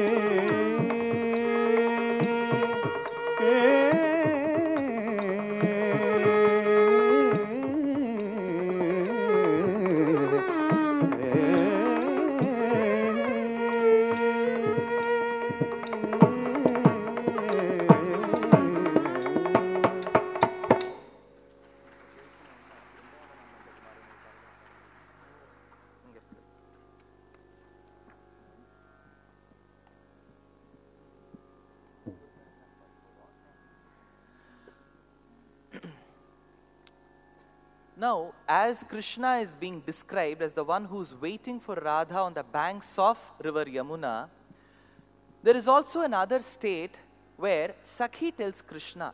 Now, as Krishna is being described as the one who's waiting for Radha on the banks of river Yamuna, there is also another state where Sakhi tells Krishna,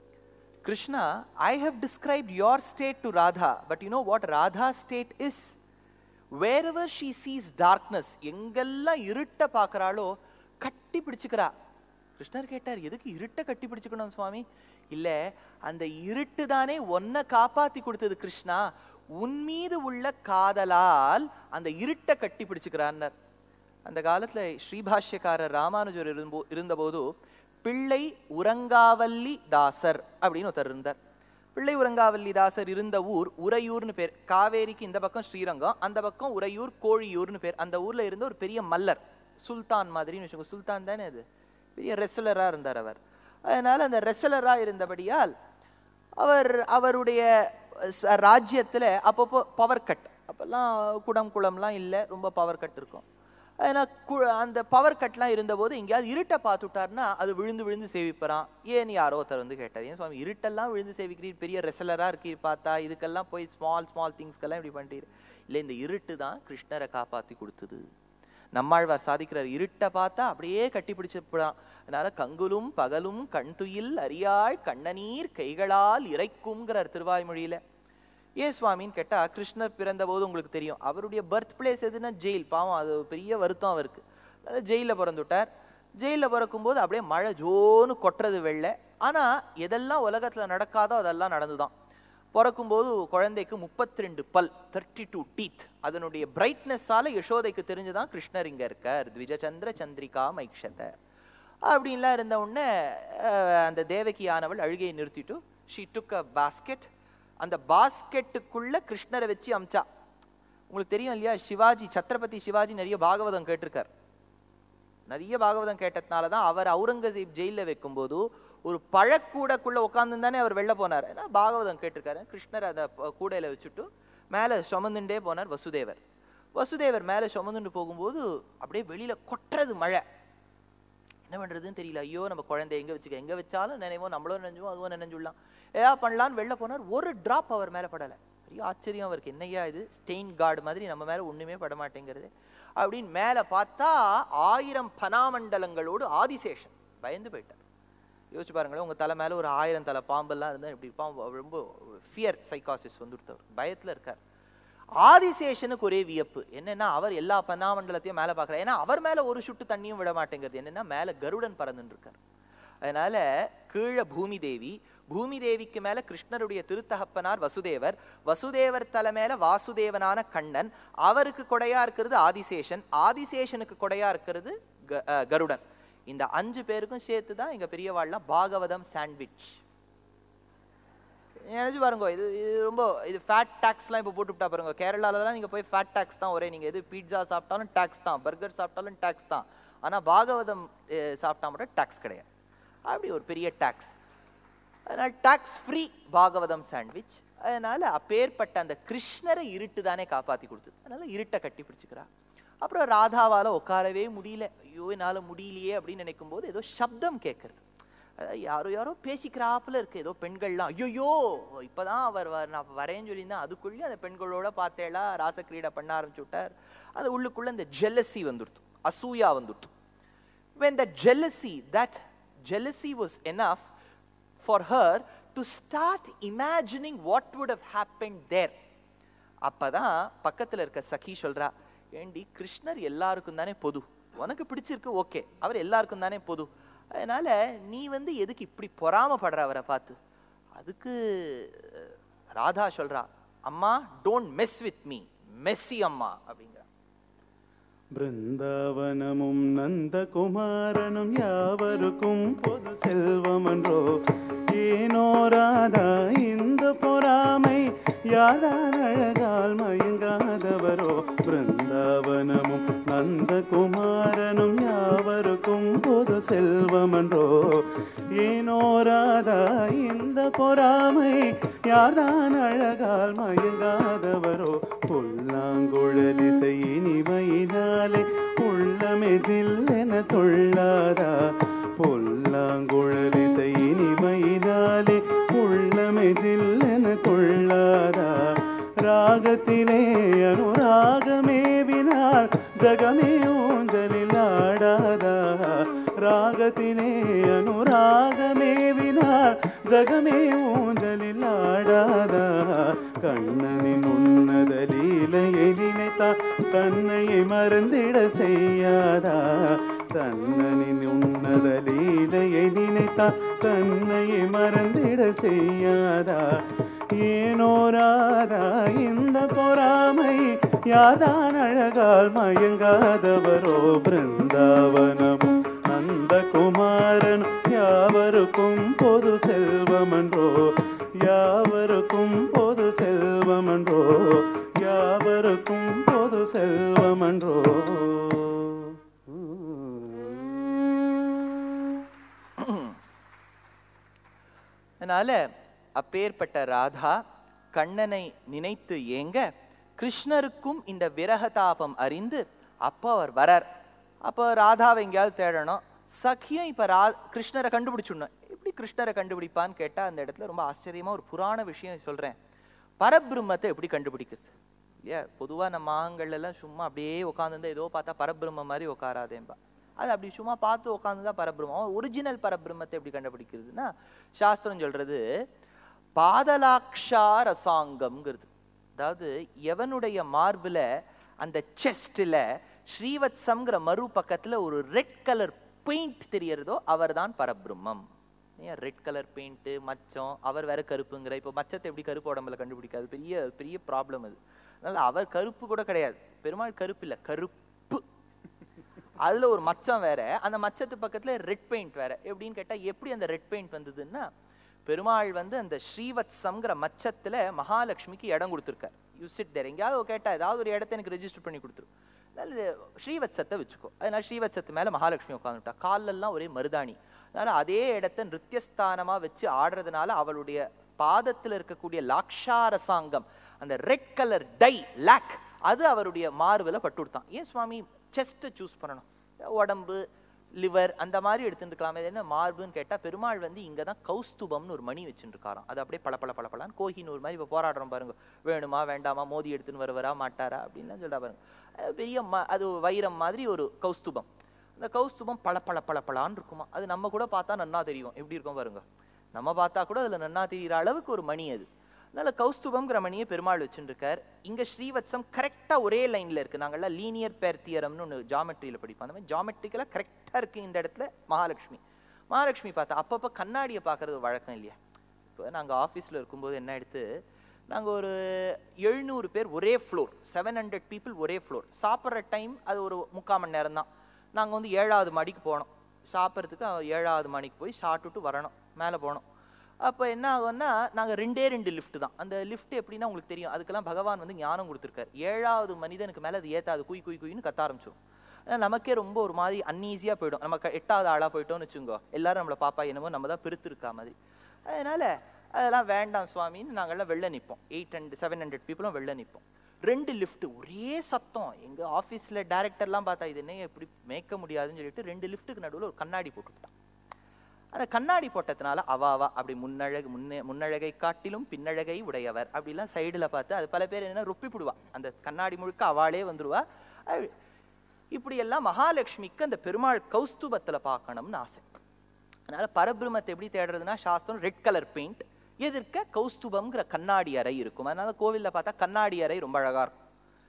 Krishna, I have described your state to Radha, but you know what Radha's state is? Wherever she sees darkness, எங்கெல்லாம் இருட்ட பார்க்கறாளோ கட்டி பிடிச்சுக்கிறா கிருஷ்ணர் கேட்டார் எதுக்கு இருட்ட கட்டி பிடிச்சுக்கணும் சுவாமி இல்ல அந்த இருட்டு தானே ஒன்ன காப்பாத்தி கொடுத்தது கிருஷ்ணா உன் மீது உள்ள காதலால் அந்த இருட்ட கட்டி பிடிச்சுக்கிறான்னார் அந்த காலத்துல ஸ்ரீபாஷ்யக்காரர் ராமானுஜர் இருந்தபோ இருந்தபோது பிள்ளை உறங்காவல்லி தாசர் அப்படின்னு ஒருத்தர் இருந்தார் பிள்ளை உறங்காவல்லி தாசர் இருந்த ஊர் உறையூர்னு பேர் காவேரிக்கு இந்த பக்கம் ஸ்ரீரங்கம் அந்த பக்கம் உறையூர் கோழியூர்னு பேர் அந்த ஊர்ல இருந்த ஒரு பெரிய மல்லர் சுல்தான் மாதிரின்னு வச்சுக்கோங்க சுல்தான் தானே அது பெரிய ரெஸ்லரா இருந்தார் அவர் அதனால அந்த ரெஸ்லரா இருந்தபடியால் அவர் அவருடைய ச- ராஜ்யத்துல அப்பப்போ பவர் கட் அப்பெல்லாம் குடம் குளம்லாம் இல்லை ரொம்ப பவர் கட் இருக்கும் ஏன்னா கு- அந்த பவர் கட்லாம் இருந்தபோது எங்கேயாவது இருட்டை பார்த்துட்டாருன்னா அது விழுந்து விழுந்து சேவிப்பறான் ஏன் யாரோ ஒருத்தர் வந்து கேட்டார் ஏன் சுவாமி இருட்டெல்லாம் விழுந்து சேவிக்கிறீர் பெரிய ரெசலராக இருக்கீர் பார்த்தா இதுக்கெல்லாம் போய் ஸ்மால் ஸ்மால் திங்ஸ்க்கெல்லாம் இப்படி பண்ணிட்டீர் இல்லை இந்த இருட்டு தான் கிருஷ்ணரை காப்பாற்றி கொடுத்தது நம்மாழ்வார் சாதிக்கிறார் இருட்டை பார்த்தா அப்படியே கட்டி பிடிச்சப்படான் அதனால கங்குலும் பகலும் கண் துயில் அறியாள் கண்ணநீர் கைகளால் இறைக்கும்ங்கிறார் திருவாய்மொழியில ஏன் சுவாமின்னு கேட்டா கிருஷ்ணர் பிறந்த போது உங்களுக்கு தெரியும் அவருடைய பர்த் பிளேஸ் எதுன்னா ஜெயில் பாவம் அது ஒரு பெரிய வருத்தம் அவருக்கு அதனால ஜெயில பிறந்துட்டார் ஜெயில பிறக்கும்போது அப்படியே மழை ஜோன்னு கொட்டுறது வெள்ளை ஆனா எதெல்லாம் உலகத்துல நடக்காதோ அதெல்லாம் நடந்துதான் பிறக்கும்போது குழந்தைக்கு முப்பத்தி ரெண்டு பல் தேர்ட்டி டூ டீத் அதனுடைய பிரைட்னஸால யசோதைக்கு தெரிஞ்சுதான் கிருஷ்ணர் இங்க இருக்கார் த்விஜச்சந்திர சந்திரிகா மைக்ஷத அப்படின்லாம் இருந்த உடனே அஹ், அந்த தேவகியானவள் அழுகையை நிறுத்திட்டு ஷீ டுக் அ பாஸ்கெட் அந்த பாஸ்கெட்டுக்குள்ள கிருஷ்ணரை வச்சு அமிச்சா உங்களுக்கு தெரியும் இல்லையா சிவாஜி சத்ரபதி சிவாஜி நிறைய பாகவதம் கேட்டிருக்கார் நிறைய பாகவதம் கேட்டதுனால தான் அவர் அவுரங்கசீப் ஜெயில வைக்கும்போது ஒரு பழக்கூடக்குள்ள உட்கார்ந்து தானே அவர் வெளில போனார் ஏன்னா பாகவதம் கேட்டிருக்காரு கிருஷ்ணர் அதை ப- கூடையில வச்சுட்டு மேலே சுமந்துண்டே போனார் வசுதேவர் வசுதேவர் மேலே சுமந்துண்டு போகும்போது அப்படியே வெளியில கொட்டுறது மழை என்ன பண்றதுன்னு தெரியல ஐயோ நம்ம குழந்தை எங்க வச்சுக்க எங்க வச்சாலும் நினைவோம் நம்மளும் நினைஞ்சுவோம் அதுவும் நினைஞ்சுடலாம் ஏதா பண்ணலான்னு வெளில போனார் ஒரு டிராப் அவர் மேல படல பெரிய ஆச்சரியம் அவருக்கு என்னய்யா இது ஸ்டெயின் கார்டு மாதிரி நம்ம மேல ஒண்ணுமே பட மாட்டேங்கிறது அப்படின்னு மேல பார்த்தா ஆயிரம் பனாமண்டலங்களோடு ஆதிசேஷன் பயந்து போயிட்டார் யோசிச்சு பாருங்களேன் உங்க தலை மேல ஒரு ஆயிரம் தலை பாம்பெல்லாம் இருந்தா எப்படி பாம்பு அவர் ரொம்ப ஃபியர் சைக்காசிஸ் வந்துடுத்து அவர் பயத்துல இருக்கார் ஆதிசேஷனுக்கு ஒரே வியப்பு என்னன்னா அவர் எல்லா பன்னாமண்டலத்தையும் மேல பார்க்கறார் ஏன்னா அவர் மேல ஒரு சுட்டு தண்ணியும் விட மாட்டேங்கிறது என்னன்னா மேல கருடன் பறந்துட்டு இருக்கார் அதனால கீழே பூமி தேவி பூமி தேவிக்கு மேல கிருஷ்ணருடைய திருத்தகப்பனார் வசுதேவர் வசுதேவர் தலை மேல வாசுதேவனான கண்ணன் அவருக்கு கொடையா இருக்கிறது ஆதிசேஷன் ஆதிசேஷனுக்கு கொடையா இருக்கிறது க- அஹ், கருடன் இந்த அஞ்சு பேருக்கும் சேர்த்து தான் எங்க பெரியவாள்லாம் பாகவதம் சாண்ட்விச் நினைச்சு பாருங்க இது இது ரொம்ப இது ஃபேட் டாக்ஸ்லாம் இப்போ போட்டுவிட்டா பாருங்க கேரளாலலாம் நீங்க போய் ஃபேட் டாக்ஸ் தான் ஒரே நீங்க எது பீட்சா சாப்பிட்டாலும் டாக்ஸ் தான் பர்கர் சாப்பிட்டாலும் டாக்ஸ் தான் ஆனா பாகவதம் அஹ், சாப்பிட்டா மட்டும் டாக்ஸ் கிடையாது அப்படி ஒரு பெரிய டாக்ஸ் அதனால டாக்ஸ் ஃப்ரீ பாகவதம் சாண்ட்விச் அதனால அப்பேற்பட்ட அந்த கிருஷ்ணரை இருட்டு தானே காப்பாத்தி கொடுத்தது அதனால இருட்டை கட்டி பிடிச்சுக்கிறா அப்புறம் ராதாவால உட்காரவே முடியல ஐயோ என்னால முடியலையே அப்படின்னு நினைக்கும் போது ஏதோ சப்தம் கேட்கறது அதாவது யாரோ யாரோ பேசிக்கிறாப்புல இருக்கு ஏதோ பெண்கள்லாம் ஐயோ இப்பதான் அவர் வ- நான் வரேன்னு சொல்லியிருந்தேன் அதுக்குள்ளேயே அந்த பெண்களோட பார்த்தேளா ராசக்கிரீடை பண்ண ஆரம்பிச்சு விட்டார் அது உள்ளுக்குள்ள இந்த ஜெல்லசி வந்துடுத்து அசூயா வந்துடுத்து when that jealousy that jealousy was enough for her to start imagining what would have happened there அப்பதான் பக்கத்துல இருக்க சఖி சொல்றா ஏண்டி கிருஷ்ணர் எல்லாருக்கும் தானே பொது உனக்கு பிடிச்சிருக்கு ஓகே அவர் எல்லாருக்கும் தானே பொது அதனால நீ வந்து எதுக்கு இப்படி பொறாமப்படுற அவரை பார்த்து அதுக்கு அஹ், ராதா சொல்றா அம்மா don't mess with me messy அம்மா அப்படிங்கிறா பிருந்தாவனமும் நந்தகுமாரனும் யாவருக்கும் பொது செல்வமன்றோ ஏனோ ராதா இந்த பொறாமை யாதான் அழகால் மயங்காதவரோ பிருந்தாவனமும் நந்தகுமாரனும் யாவருக்கும் பொது செல்வமன்றோ ஏனோ ராதா இந்த பொறாமை யார்தான் அழகால் மயங்காதவரோ புல்லாங்குழலிசை இனிமையினாலே உள்ளமே ஜில்லென தொள்ளாதா புல்லாங்குழலிசை இனிமையினாலே உள்ளமே ஜில்லென தொள்ளாதா ராகத்திலே அனுராகமேவினால் ஜகமே ஊஞ்சலில் ஆடாதா ராகத்திலே அனுராகமேவினால் ஜகமே ஊஞ்சலில் ஆடாதா கண்ணனின் உன்னத லீலையை நினைத்தால் தன்னையை மறந்திட செய்யாதா கண்ணனின் உன்னத லீலையை நினைத்தால் தன்னையை மறந்திட செய்யாதா ஏனோ ராதா இந்த பொறாமை யாதான் அழகால் மயங்காதவரோ பிருந்தாவனமும் அந்த குமாரன் யாவருக்கும் பொது செல்வமன்றோ யாவருக்கும் பொது செல்வமன்றோ யாவருக்கும் பொது செல்வமன்றோ அதனால அப்பேற்பட்ட ராதா கண்ணனை நினைத்து ஏங்க கிருஷ்ணருக்கும் இந்த விரகதாபம் அறிந்து அப்போ அவர் வரார் அப்போ ராதாவை எங்கேயாவது தேடணும் சഖിயும் இப்ப ரா கிருஷ்ணரை கண்டுபிடிச்சுடணும் எப்படி கிருஷ்ணரை கண்டுபிடிப்பான்னு கேட்டா அந்த இடத்துல ரொம்ப ஆச்சரியமா ஒரு புராண விஷயம் சொல்றேன் பரபிரம்மத்தை எப்படி கண்டுபிடிக்கிறது இல்லையா பொதுவா நம்ம மாகங்கள் எல்லாம் சும்மா அப்படியே உட்காந்துருந்தா ஏதோ பார்த்தா பரபிரம்ம மாதிரி உட்காராதேம்பா அது அப்படி சும்மா பார்த்து உட்காந்துதான் பரபிரம்மம் ஒரிஜினல் பரபிரம்மத்தை எப்படி கண்டுபிடிக்கிறதுனா சாஸ்திரம் சொல்றது பாதலாக்ஷா ரசாங்கம்ங்கிறது அதாவது எவனுடைய மார்புல அந்த செஸ்ட்ல ஸ்ரீவத்சம்ங்கிற மறு பக்கத்துல ஒரு ரெட் கலர் பெயிண்ட் தெரியறதோ அவர்தான் பரபிரம்மம் ஏன் ரெட் கலர் பெயிண்ட் மச்சம் அவர் வேற கருப்புங்கிற இப்போ மச்சத்தை எப்படி கருப்பு உடம்புல கண்டுபிடிக்காது பெரிய பெரிய ப்ராப்ளம் அது அதனால அவர் கருப்பு கூட கிடையாது பெருமாள் கருப்பு இல்ல கருப்பு அதுல ஒரு மச்சம் வேற அந்த மச்சத்து பக்கத்துல ரெட் பெயிண்ட் வேற எப்படின்னு கேட்டா எப்படி அந்த ரெட் பெயிண்ட் வந்ததுன்னா பெருமாள் வந்து அந்த ஸ்ரீவத்சம்ங்கிற மச்சத்துல மகாலட்சுமிக்கு இடம் கொடுத்துருக்கார் யூ சிட் தேர் எங்கேயாவது கேட்டா ஏதாவது ஒரு இடத்த எனக்கு ரெஜிஸ்டர் பண்ணி கொடுத்துரும் அதனால இது ஸ்ரீவத்சத்தை வச்சுக்கோ அதனால ஸ்ரீவத்சத்து மேல மகாலட்சுமி உட்காந்துட்டா காலெல்லாம் ஒரே மருதாணி அதனால அதே இடத்த நிருத்தியஸ்தானமா வச்சு ஆடுறதுனால அவளுடைய பாதத்துல இருக்கக்கூடிய லாக்ஷாரசாங்கம் அந்த ரெட் கலர் டை லாக் அது அவருடைய மார்புல பட்டு கொடுத்தான் ஏன் சுவாமி செஸ்ட்டை சூஸ் பண்ணணும் உடம்பு லிவர் அந்த மாதிரி எடுத்துட்டு இருக்கலாமே இது என்ன மார்புன்னு கேட்டா பெருமாள் வந்து இங்க தான் கௌஸ்துபம்னு ஒரு மணி வச்சுட்டு இருக்காராம் அது அப்படியே பள பள பள பளன்னு கோஹினூர் மாதிரி இப்போ போராடுறோம் பாருங்க வேணுமா வேண்டாமா மோதி எடுத்துன்னு வருவரா மாட்டாரா அப்படின்லாம் சொல்றா பாருங்க அது பெரிய ம- அது வைரம் மாதிரி ஒரு கௌஸ்துபம் அந்த கௌஸ்துபம் பள பள பள பளான்னு இருக்குமா அது நம்ம கூட பார்த்தா நன்னா தெரியும் எப்படி இருக்கும் பாருங்க நம்ம பார்த்தா கூட அதுல நன்னா தெரியுற அளவுக்கு ஒரு மணி அது அதனால கௌஸ்துபம்ங்கிற மணியை பெருமாள் வச்சுட்டு இருக்கார் இங்க ஸ்ரீவத்சம் கரெக்டா ஒரே லைன்ல இருக்கு நாங்கெல்லாம் லீனியர் பேர் தியரம்னு ஒன்று ஜாமெட்ரியில படிப்போம் அந்த மாதிரி ஜாமெட்ரிக்கலா கரெக்டா இருக்கு இந்த இடத்துல மகாலட்சுமி மகாலட்சுமி பார்த்தா அப்பப்ப கண்ணாடியை பார்க்கறது ஒரு வழக்கம் இல்லையா இப்போ நாங்க ஆபீஸ்ல இருக்கும்போது என்ன எடுத்து நாங்க ஒரு எழுநூறு பேர் ஒரே ஃப்ளோர் செவன் ஹண்ட்ரட் பீப்புள் ஒரே ஃப்ளோர் சாப்பிட்ற டைம் அது ஒரு முக்கால் மணி நேரம் தான் நாங்க வந்து ஏழாவது மாடிக்கு போனோம் சாப்பிட்றதுக்கு ஏழாவது மணிக்கு போய் சாப்பிட்டுட்டு வரணும் மேலே போனோம் அப்போ என்ன ஆகும்னா நாங்க ரெண்டே ரெண்டு லிஃப்ட் தான் அந்த லிஃப்ட் எப்படின்னா உங்களுக்கு தெரியும் அதுக்கெல்லாம் பகவான் வந்து ஞானம் கொடுத்துருக்காரு ஏழாவது மனிதனுக்கு மேல அது ஏத்தாது குய் குய் குயின்னு கத்த ஆரம்பிச்சிடும் ஆனால் நமக்கே ரொம்ப ஒரு மாதிரி அன்ஈஸியாக போயிடும் நம்ம க- எட்டாவது ஆளா போயிட்டோம்னு வச்சுங்கோ எல்லாரும் நம்மளை பாப்பா என்னமோ நம்ம தான் பெருத்து இருக்கா மாதிரி அதனால அதெல்லாம் வேண்டாம் சுவாமின்னு நாங்கெல்லாம் வெளில நிற்போம் எயிட் ஹண்ட்ரட் செவன் ஹண்ட்ரட் பீப்புளும் வெளில நிற்போம் ரெண்டு லிஃப்ட் ஒரே சத்தம் எங்க ஆஃபீஸில் டேரக்டர்லாம் பார்த்தா இது என்ன இப்படி மேய்க்க முடியாதுன்னு சொல்லிட்டு ரெண்டு லிஃப்ட்டுக்கு நடுவுல ஒரு கண்ணாடி போட்டுவிட்டான் அந்த கண்ணாடி போட்டதுனால அவாவா அப்படி முன்னழகு முன்னே முன்னழகை காட்டிலும் பின்னழகை உடையவர் அப்படிலாம் சைடுல பார்த்து அது பல பேர் என்ன ரொப்பி போடுவா அந்த கண்ணாடி முழுக்க அவாளே வந்துருவா அது- இப்படி எல்லாம் மகாலட்சுமிக்கு அந்த பெருமாள் கௌஸ்துபத்துல பார்க்கணும்னு ஆசை அதனால பரபிரம்மத்தை எப்படி தேடுறதுன்னா சாஸ்திரம் ரெட் கலர் பெயிண்ட் எதிர்க்க கௌஸ்துபம்ங்கிற கண்ணாடி அறை இருக்கும் அதனால கோவில்ல பார்த்தா கண்ணாடி அறை ரொம்ப அழகா இருக்கும்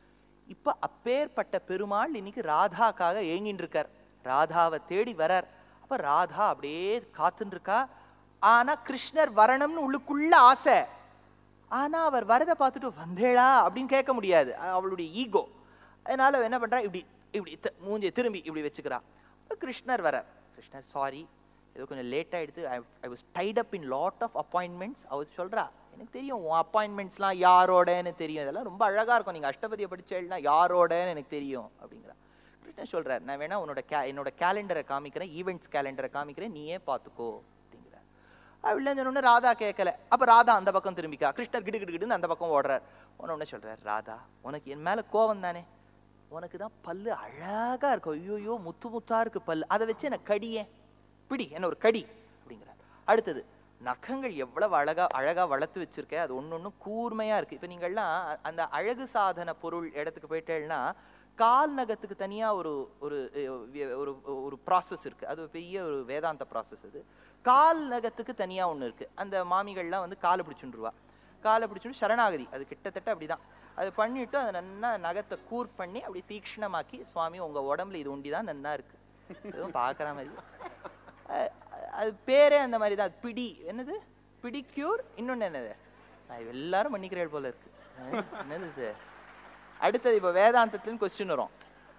இப்ப அப்பேற்பட்ட பெருமாள் இன்னைக்கு ராதாக்காக ஏங்கின்னு இருக்கார் ராதாவை தேடி வரார் அப்ப ராதா அப்படியே காத்துன்னு இருக்கா ஆனா கிருஷ்ணர் வரணும்னு உள்ளுக்குள்ள ஆசை ஆனா அவர் வரதை பார்த்துட்டு வந்தேளா அப்படின்னு கேட்க முடியாது அ- அவளுடைய ஈகோ அதனால அவ என்ன பண்றா இப்படி இப்படி த- மூஞ்சியை திரும்பி இப்படி வச்சுக்கிறா அப்ப கிருஷ்ணர் வரார் கிருஷ்ணர் சாரி ஏதோ கொஞ்சம் லேட் ஆயிடுது I was tied up in lot of appointments அவர் சொல்றா எனக்கு தெரியும் உன் அப்பாயின்மெண்ட்ஸ்லாம் யாரோடன்னு தெரியும் இதெல்லாம் ரொம்ப அழகா இருக்கும் நீங்க அஷ்டபதியை படிச்சேன்னா யாரோடன்னு எனக்கு தெரியும் அப்படிங்கிறா கிருஷ்ணர் சொல்றார் நான் வேணா உன்னோட கே என்னோட கேலண்டரை காமிக்கிறேன் ஈவெண்ட்ஸ் கேலண்டரை காமிக்கிறேன் நீயே பார்த்துக்கோ அப்படிங்கிறார் அப்படிலாம் சொன்னோடனே ராதா கேட்கல அப்ப ராதா அந்த பக்கம் திரும்பிக்கா கிருஷ்ணர் கிடு கிடு கிடுன்னு அந்த பக்கம் ஓடுறார் உடனே உடனே சொல்றார் ராதா உனக்கு என் மேல கோவம் தானே உனக்கு தான் பல்லு அழகா இருக்கும் ஐயோயோ முத்து முத்தா இருக்கு பல்லு அதை வச்சு என்ன கடியேன் பிடி என்ன ஒரு கடி அப்படிங்கிறார் அடுத்தது நகங்கள் எவ்வளவு அழகா அழகா வளர்த்து வச்சிருக்க அது ஒண்ணு கூர்மையா இருக்கு இப்ப நீங்கள்லாம் அந்த அழகு சாதன பொருள் இடத்துக்கு போயிட்டேன்னா கால் நகத்துக்கு தனியா ஒரு ஒரு அஹ், வி- ஒரு ஒரு ப்ராசஸ் இருக்கு அது ஒரு பெரிய ஒரு வேதாந்த ப்ராசஸ் அது கால் நகத்துக்கு தனியா ஒண்ணு இருக்கு அந்த மாமிகள்லாம் வந்து காலை பிடிச்சுருவா காலை பிடிச்சுட்டு சரணாகதி அது கிட்டத்தட்ட அப்படிதான் அது பண்ணிட்டு அதை நன்னா நகத்தை கூர் பண்ணி அப்படி தீக்ஷ்ணமாக்கி சுவாமி உங்க உடம்புல இது ஒண்டிதான் நன்னா இருக்கு எதுவும் பார்க்குற மாதிரி அஹ் அது பேரே அந்த மாதிரி தான் பிடி என்னது பிடிக்யூர் இன்னொன்னு என்னது நான் எல்லாரும் மன்னிக்கிறேன் போல இருக்கு அஹ் என்னது இது அடுத்தது இப்போ வேதாந்தத்துலன்னு கொஸ்டின் வரும்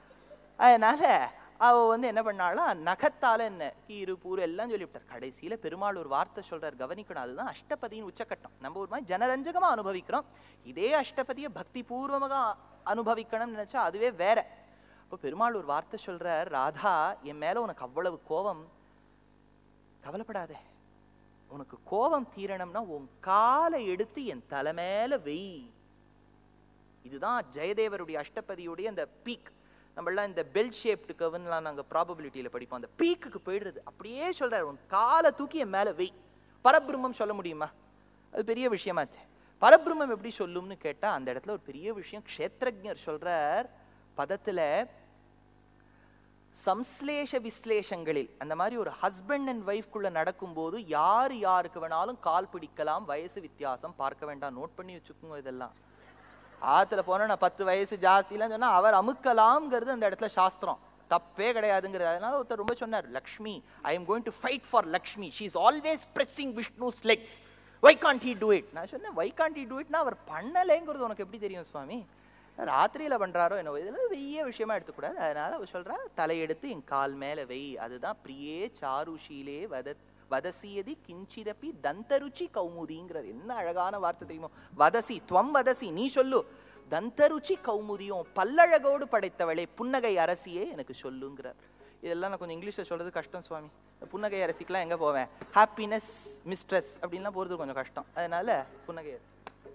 அதனால அவ வந்து என்ன பண்ணாலும் நகத்தால என்ன கீரு பூரு எல்லாம் சொல்லிவிட்டார் கடைசியில பெருமாள் ஒரு வார்த்தை சொல்றார் கவனிக்கணும் அதுதான் அஷ்டபதியின் உச்சக்கட்டம் நம்ம ஒரு மாதிரி ஜனரஞ்சகமா அனுபவிக்கிறோம் இதே அஷ்டபதியை பக்தி பூர்வமாக அனுபவிக்கணும்னு நினைச்சா அதுவே வேற இப்போ பெருமாள் ஒரு வார்த்தை சொல்றார் ராதா என் மேல உனக்கு அவ்வளவு கோபம் கவலைப்படாதே உனக்கு கோபம் தீரணும்னா உன் காலை எடுத்து என் தலை மேல வெய் இதுதான் ஜெயதேவருடைய அஷ்டபதியுடைய அந்த பீக் நம்மளாம் இந்த பெல் ஷேப்டு கவன்லாம் நாங்கள் ப்ராபபிலிட்டியில் படிப்போம் அந்த பீக்குக்கு போயிடுறது அப்படியே சொல்றாரு உன் காலை தூக்கி என் மேலே வெய் பரபிரம்மம் சொல்ல முடியுமா அது பெரிய விஷயமாச்சு பரபிரம்மம் எப்படி சொல்லும்னு கேட்டா அந்த இடத்துல ஒரு பெரிய விஷயம் க்ஷேத்ரஜர் சொல்றார் பதத்துல சம்ஸ்லேஷ விஸ்லேஷங்களில் அந்த மாதிரி ஒரு ஹஸ்பண்ட் அண்ட் ஒய்ஃப்குள்ள நடக்கும்போது யார் யாருக்கு வேணாலும் கால் பிடிக்கலாம் வயசு வித்தியாசம் பார்க்க வேண்டாம் நோட் பண்ணி வச்சுக்கோங்க இதெல்லாம் ஆத்துல போனா நான் பத்து வயசு ஜாஸ்திலாம் சொன்னா அவர் அமுக்கலாம்ங்கிறது அந்த இடத்துல சாஸ்திரம் தப்பே கிடையாதுங்கிறது அதனால ஒருத்தர் ரொம்ப சொன்னார் Lakshmi I am going to fight for Lakshmi she is always pressing Vishnu's legs why can't he do it நான் சொன்னேன் வை கான்ட் ஹி டூ இட்னா அவர் பண்ணலைங்கிறது உனக்கு எப்படி தெரியும் சுவாமி ராத்திரியில பண்றாரோ என்ன இதெல்லாம் வெய்ய விஷயமா எடுத்துக்கூடாது அதனால அவர் சொல்றா தலையெடுத்து என் கால் மேல வை அதுதான் பிரியே சாருஷீலே வத வதசியதி கிஞ்சிதப்பி தந்தருச்சி கௌமுதிங்கிறது என்ன அழகான வார்த்தை தெரியுமோ வதசி துவம் வதசி நீ சொல்லு தந்தருச்சி கௌமுதியும் பல்லழகோடு படைத்தவளே புன்னகை அரசியே எனக்கு சொல்லுங்கிறார் இதெல்லாம் நான் கொஞ்சம் இங்கிலீஷ்ல சொல்றது கஷ்டம் சுவாமி இந்த புன்னகை அரசிக்கெல்லாம் எங்க போவேன் ஹாப்பினஸ் மிஸ்ட்ரஸ் அப்படின்லாம் போறது கொஞ்சம் கஷ்டம் அதனால புன்னகை அரசி.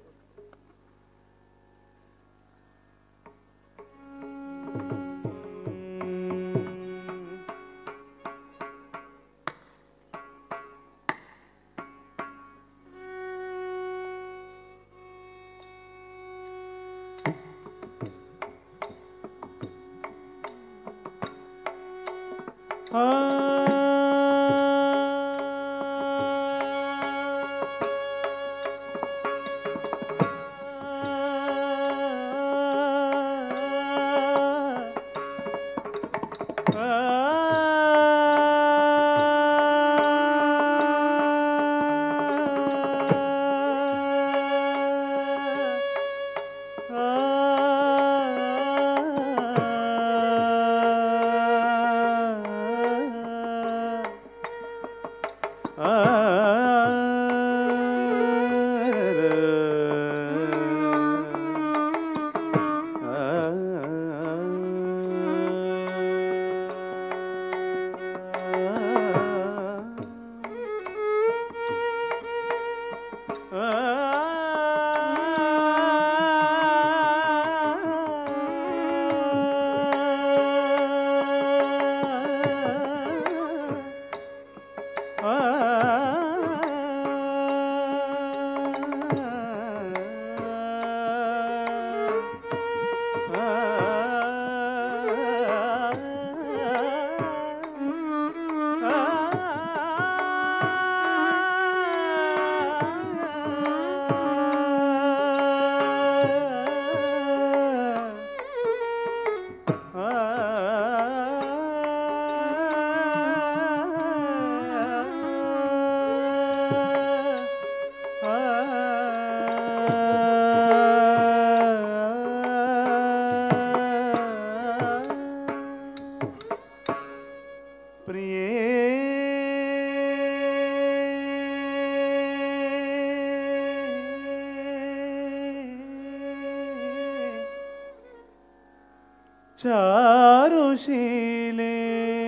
चारुशीले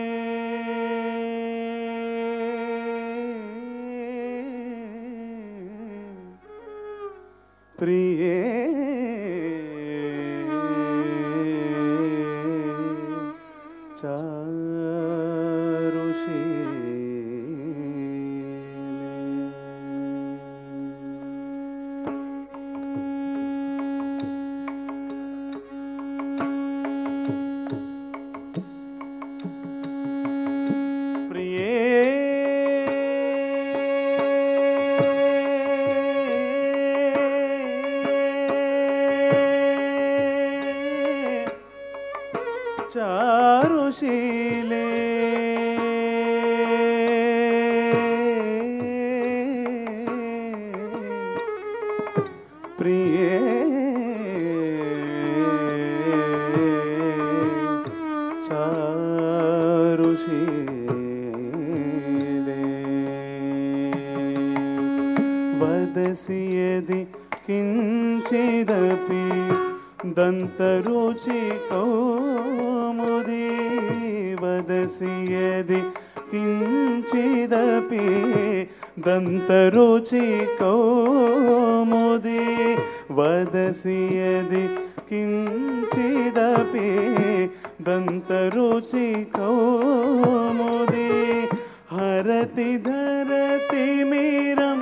प्रिये चारुशीले प्रिये चारुशीले प्रिये चारुशीले वदसि यदि किञ्चिदपि दन्तरुचि कौमुदी वदसि यदि किञ्चिदपि दन्तरुचि कौमुदी वदसि यदि किञ्चिदपि दन्तरुचि कौमुदी हरति धरति मीरम्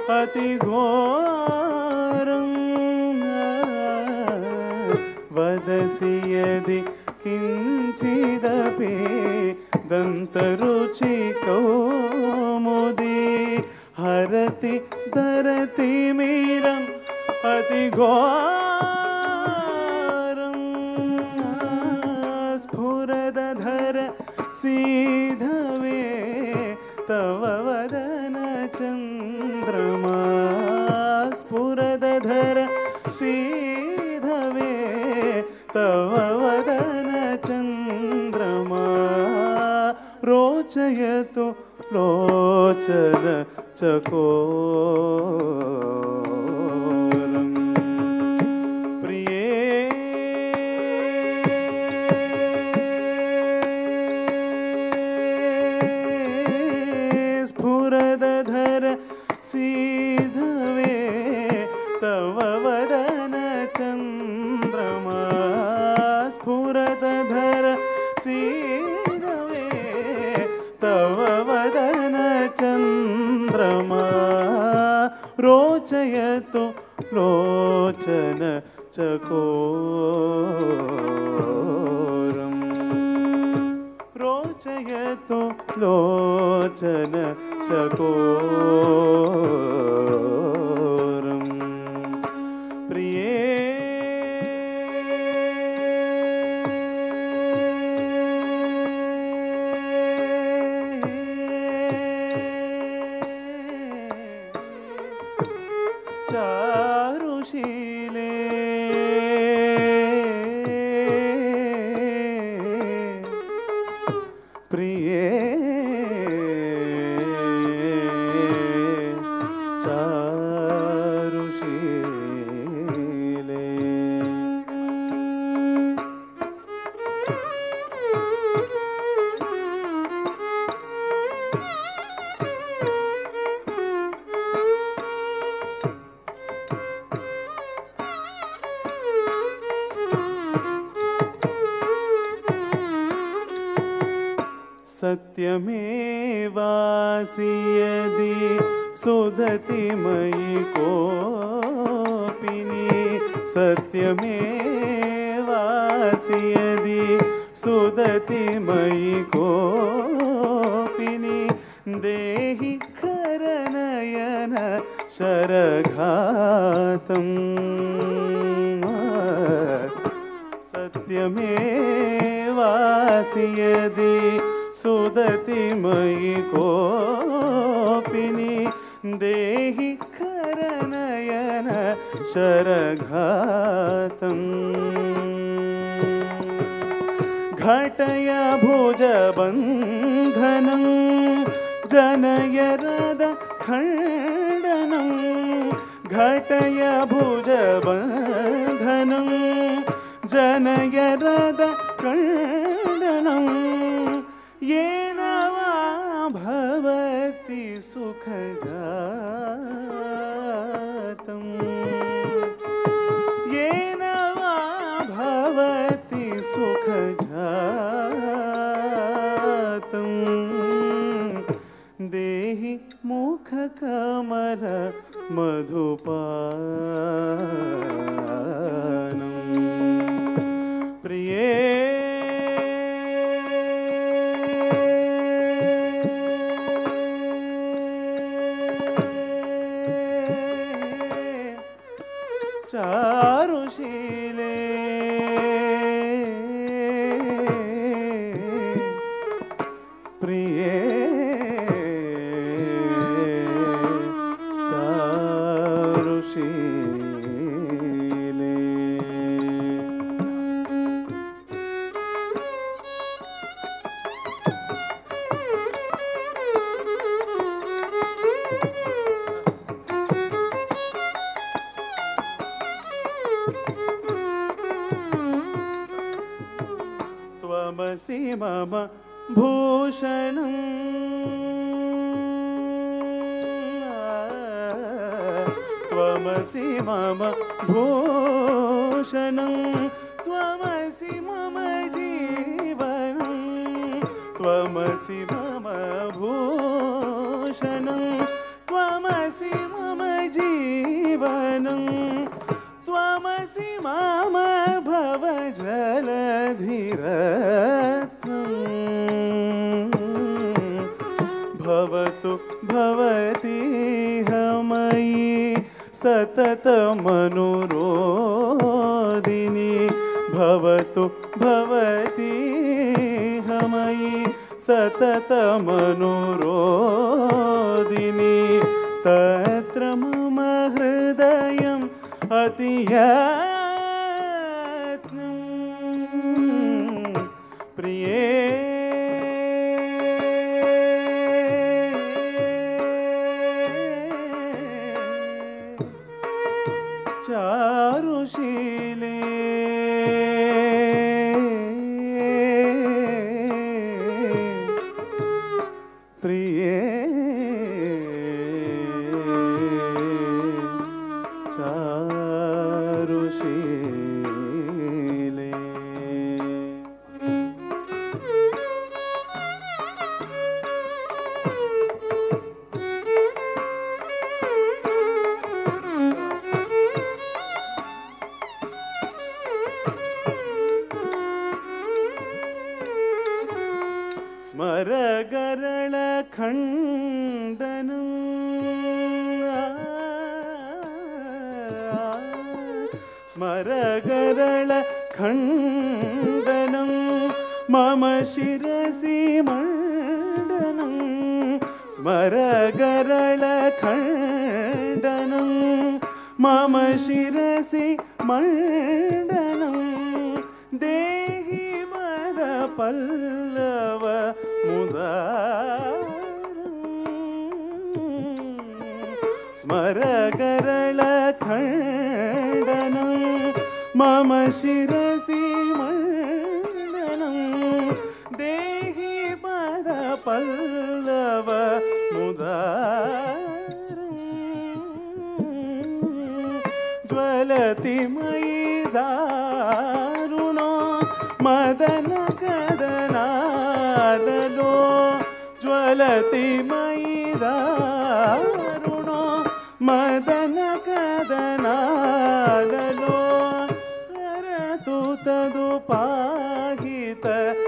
अतिघोरम् वदसि यदि किञ्चिदपि दन्तरुचि कौमुदी हरति धरति मीरम् अतिघोरम् तव वदन चन्द्रमा रोचयतु लोचन चकोरम् प्रिये स्फुरदधर सीधवे तव वदन चन्द्रमा स्फुरदधर सीधवे तव वदन चन्द्रमा रोचयतु लोचन चकोरम् रोचयतु लोचन चकोरम् प्रिये चारुशीले प्रिये चारुशीले सत्यमेवासि यदि सुधति मयि कोपिनि सत्यमेवासि यदि सुदति मयि कोपिनि देहि करनयन शरघातम् सत्यमेवासि यदि सुदति मयि कोपिनि देहि करनयन शरघातम् घटय भुजबन्धनं जनयरद खण्डनं घटय भुजबन्धनं जनयरद खण्डनं येन वा भवति सुखजातम् येन वा भवति सुखजातम् देहि मुखकमल मधुपानम् प्रिये चारुशीले प्रिये चारुशीले त्वमसि मम भूषणम् त्वमसि मम भूषणं त्वमसि मम जीवनं त्वमसि मम भूषणं त्वमसि मम जीवनं त्वमसि मम भवजलधिरत्नम् भवतु भवतीह मयि सततमनुरोदिनी भवतु भवतीह मयि सततमनुरोदिनी तत्र मम हृदयम् अतियत्नम् स्मरगरळ खण्डनं स्मरगरळ खण्डनं मम शिरसि मण्डनं स्मरगरळ खण्डनं मम शिरसि मण्डनं देहि मद पल्लव मुदारम् स्मरगरळ खण्डनं मम शिरसि मण्डनं देहि पद पल्लव मुदारम् ज्वलति मयि दारुणो मदन कदनादलो ज्वलति मयि दारुणो मदन कदनादलो हरतु तदुपाहित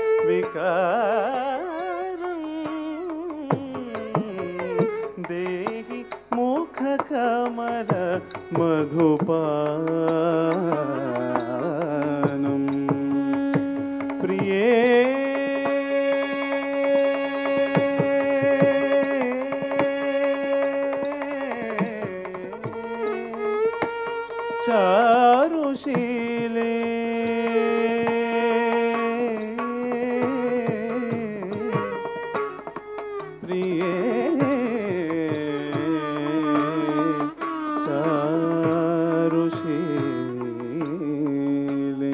विकारम् देहि मुखकमल मधुपानम् प्रिये चारुशीले प्रिये चारुशीले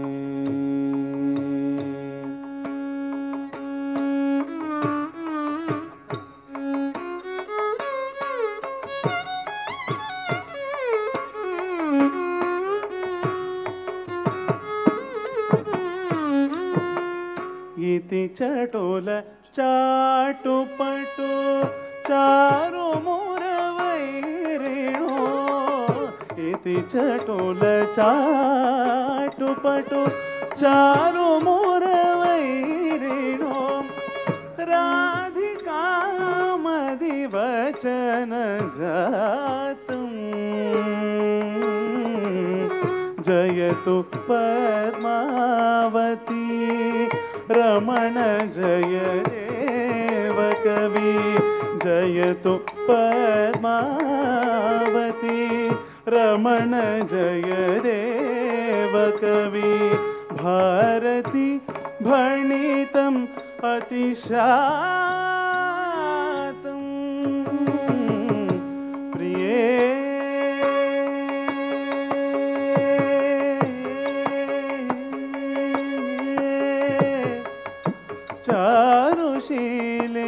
इति चटुल चाटुपटु चारु मुरवैरिणो इति चटुल चाटुपटु चारु मुरवैरिणो राधिकामदिवचन जातम् जयतु पद्मावती रमण जय देव कवि जयतु पद्मावती रमण जय देव कवि भारती भणितम् अतिशातम् प्रिये चारुशीले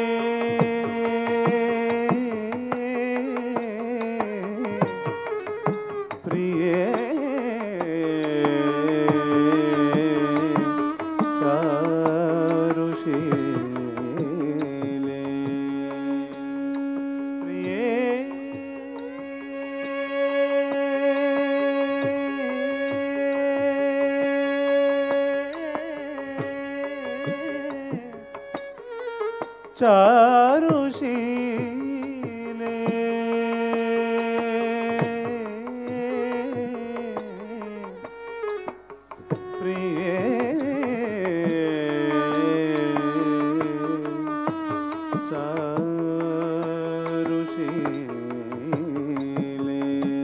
प्रिये चारुशीले चारुशीले प्रिये चारुशीले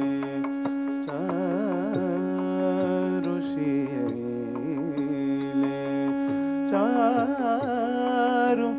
चारुशीले चारु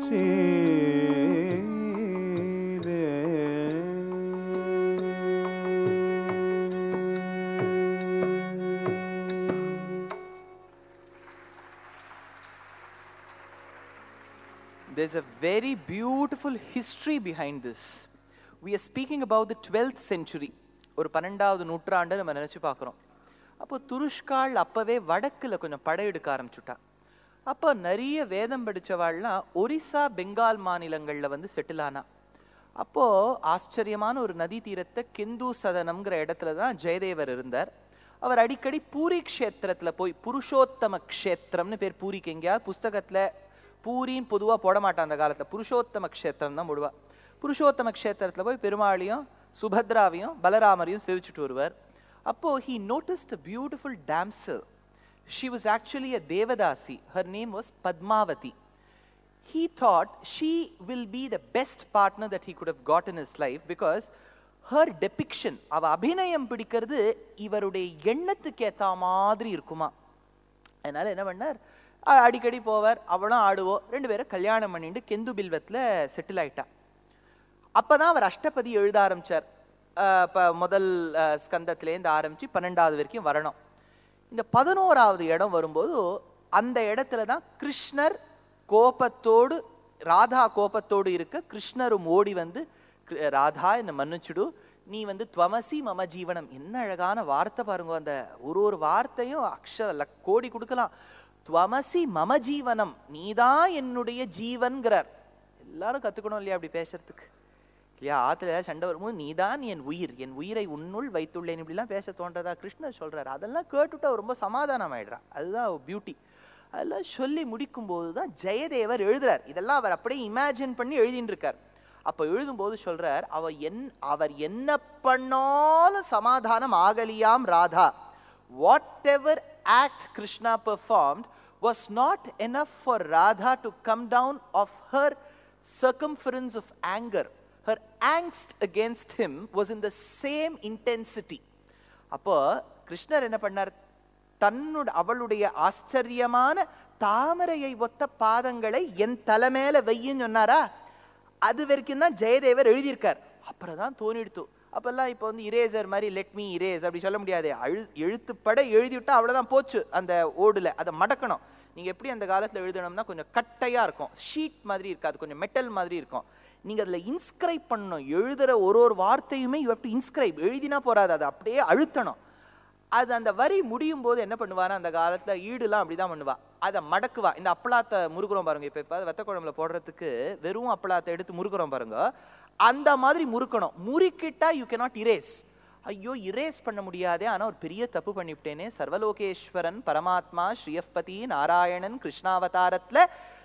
There's a very beautiful history behind this. We are speaking about the 12th century. ஒரு பன்னெண்டாவது நூற்றாண்டு நம்ம நினைச்சு பார்க்குறோம் அப்போ துருஷ்காள் அப்பவே வடக்குல கொஞ்சம் படையெடுக்க ஆரம்பிச்சுட்டா அப்போ நிறைய வேதம் படிச்சவாள்லாம் ஒரிசா பெங்கால் மாநிலங்கள்ல வந்து செட்டில் ஆனா அப்போ ஆச்சரியமான ஒரு நதி தீரத்தை கெந்து சதனம்ங்கிற இடத்துல தான் ஜெயதேவர் இருந்தார் அவர் அடிக்கடி பூரி க்ஷேத்திரத்துல போய் புருஷோத்தம க்ஷேத்திரம்னு பேர் பூரிக்கு எங்கேயாவது புஸ்தகத்துல பூரின்னு பொதுவா போட மாட்டான் அந்த காலத்துல புருஷோத்தம க்ஷேத்திரம் தான் போடுவா புருஷோத்தம க்ஷேத்திரத்துல போய் பெருமாளையும் சுபத்ராவையும் பலராமரையும் சேவிச்சுட்டு வருவார் அப்போ he noticed a beautiful damsel she was actually a devadasi her name was padmavati he thought she will be the best partner that he could have got in his life because her depiction அவ அபிநயம் பிடிக்கிறது இவருடைய எண்ணத்துக்கு ஏத்த மாதிரி இருக்குமா அதனால என்ன பண்ணார் அ- அடிக்கடி போவார் அவளும் ஆடுவோம் ரெண்டு பேரும் கல்யாணம் பண்ணிட்டு கெந்து பில்வத்துல செட்டில் ஆயிட்டா அப்பதான் அவர் அஷ்டபதி எழுத ஆரம்பிச்சார் அஹ் இப்ப முதல் அஹ், ஸ்கந்தத்திலேருந்து ஆரம்பிச்சு பன்னெண்டாவது வரைக்கும் வரணும் இந்த பதினோராவது இடம் வரும்போது அந்த இடத்துல தான் கிருஷ்ணர் கோபத்தோடு ராதா கோபத்தோடு இருக்க கிருஷ்ணரும் ஓடி வந்து "கிரு- ராதா என்னை மன்னிச்சுடு நீ வந்து துவமசி மம ஜீவனம் என்ன அழகான வார்த்தை பாருங்க அந்த ஒரு ஒரு வார்த்தையும் அக்ஷர லக் கோடி கொடுக்கலாம் துவமசி மம ஜீவனம் நீதான் என்னுடைய ஜீவன்கிறார் எல்லாரும் கத்துக்கணும் இல்லையா அப்படி பேசுறதுக்கு இல்லையா ஆத்துல சண்டை வரும்போது நீதான் என் உயிர் என் உயிரை உன்னுள் வைத்துள்ளேன் இப்படிலாம் பேச தோன்றதா கிருஷ்ணர் சொல்றாரு அதெல்லாம் கேட்டுட்டு அவர் ரொம்ப சமாதானம் ஆயிடுறா அதுதான் பியூட்டி அதெல்லாம் சொல்லி முடிக்கும்போது தான் ஜெயதேவர் எழுதுறார் இதெல்லாம் அவர் அப்படியே இமேஜின் பண்ணி எழுதின்னு இருக்கார் அப்ப எழுதும்போது சொல்றார் அவ என் அவர் என்ன பண்ணாலும் சமாதானம் ஆகலியாம் Radha whatever act Krishna performed was not enough for Radha to come down of her circumference of anger. Her angst against him was in the same intensity. அப்போ கிருஷ்ணர் என்ன பண்ணார் தன்னுடைய அவளுடைய ஆச்சரியமான தாமரையை ஒத்த பாதங்களை என் தலைமையில வையின்னு சொன்னாரா அது வரைக்கும் தான் ஜெயதேவர் எழுதியிருக்கார் அப்புறம் தான் தோணிடுத்து அப்பெல்லாம் இப்போ வந்து இரேசர் மாதிரி லெட் மீ இரேஸ் அப்படி சொல்ல முடியாது அழு எழுத்துப்பட எழுதி விட்டா அவ்வளவுதான் போச்சு அந்த ஓடுல அதை மடக்கணும் நீங்க எப்படி அந்த காலத்துல எழுதணும்னா கொஞ்சம் கட்டையா இருக்கும் ஷீட் மாதிரி இருக்காது கொஞ்சம் மெட்டல் மாதிரி இருக்கும் நீங்க அதுல இன்ஸ்கிரைப் பண்ணணும் எழுதுற ஒரு ஒரு வார்த்தையுமே யூ டு இன்ஸ்கிரைப் எழுதினா போறாது அதை அப்படியே அழுத்தணும் அது அந்த வரி முடியும் போது என்ன பண்ணுவானா அந்த காலத்துல ஈடுலாம் அப்படிதான் பண்ணுவா அதை மடக்குவா இந்த அப்பளாத்தை முறுக்குறோம் பாருங்க இப்ப இப்ப வெத்த குழம்புல போடுறதுக்கு வெறும் அப்பளாத்தை எடுத்து முறுக்குறோம் பாருங்க அந்த மாதிரி முறுக்கணும் முறுக்கிட்டா யூ cannot இரேஸ் ஐயோ இரேஸ் பண்ண முடியாதே ஆனா ஒரு பெரிய தப்பு பண்ணிவிட்டேனே சர்வலோகேஸ்வரன் பரமாத்மா ஸ்ரீயப்பதி நாராயணன் கிருஷ்ணாவதாரத்துல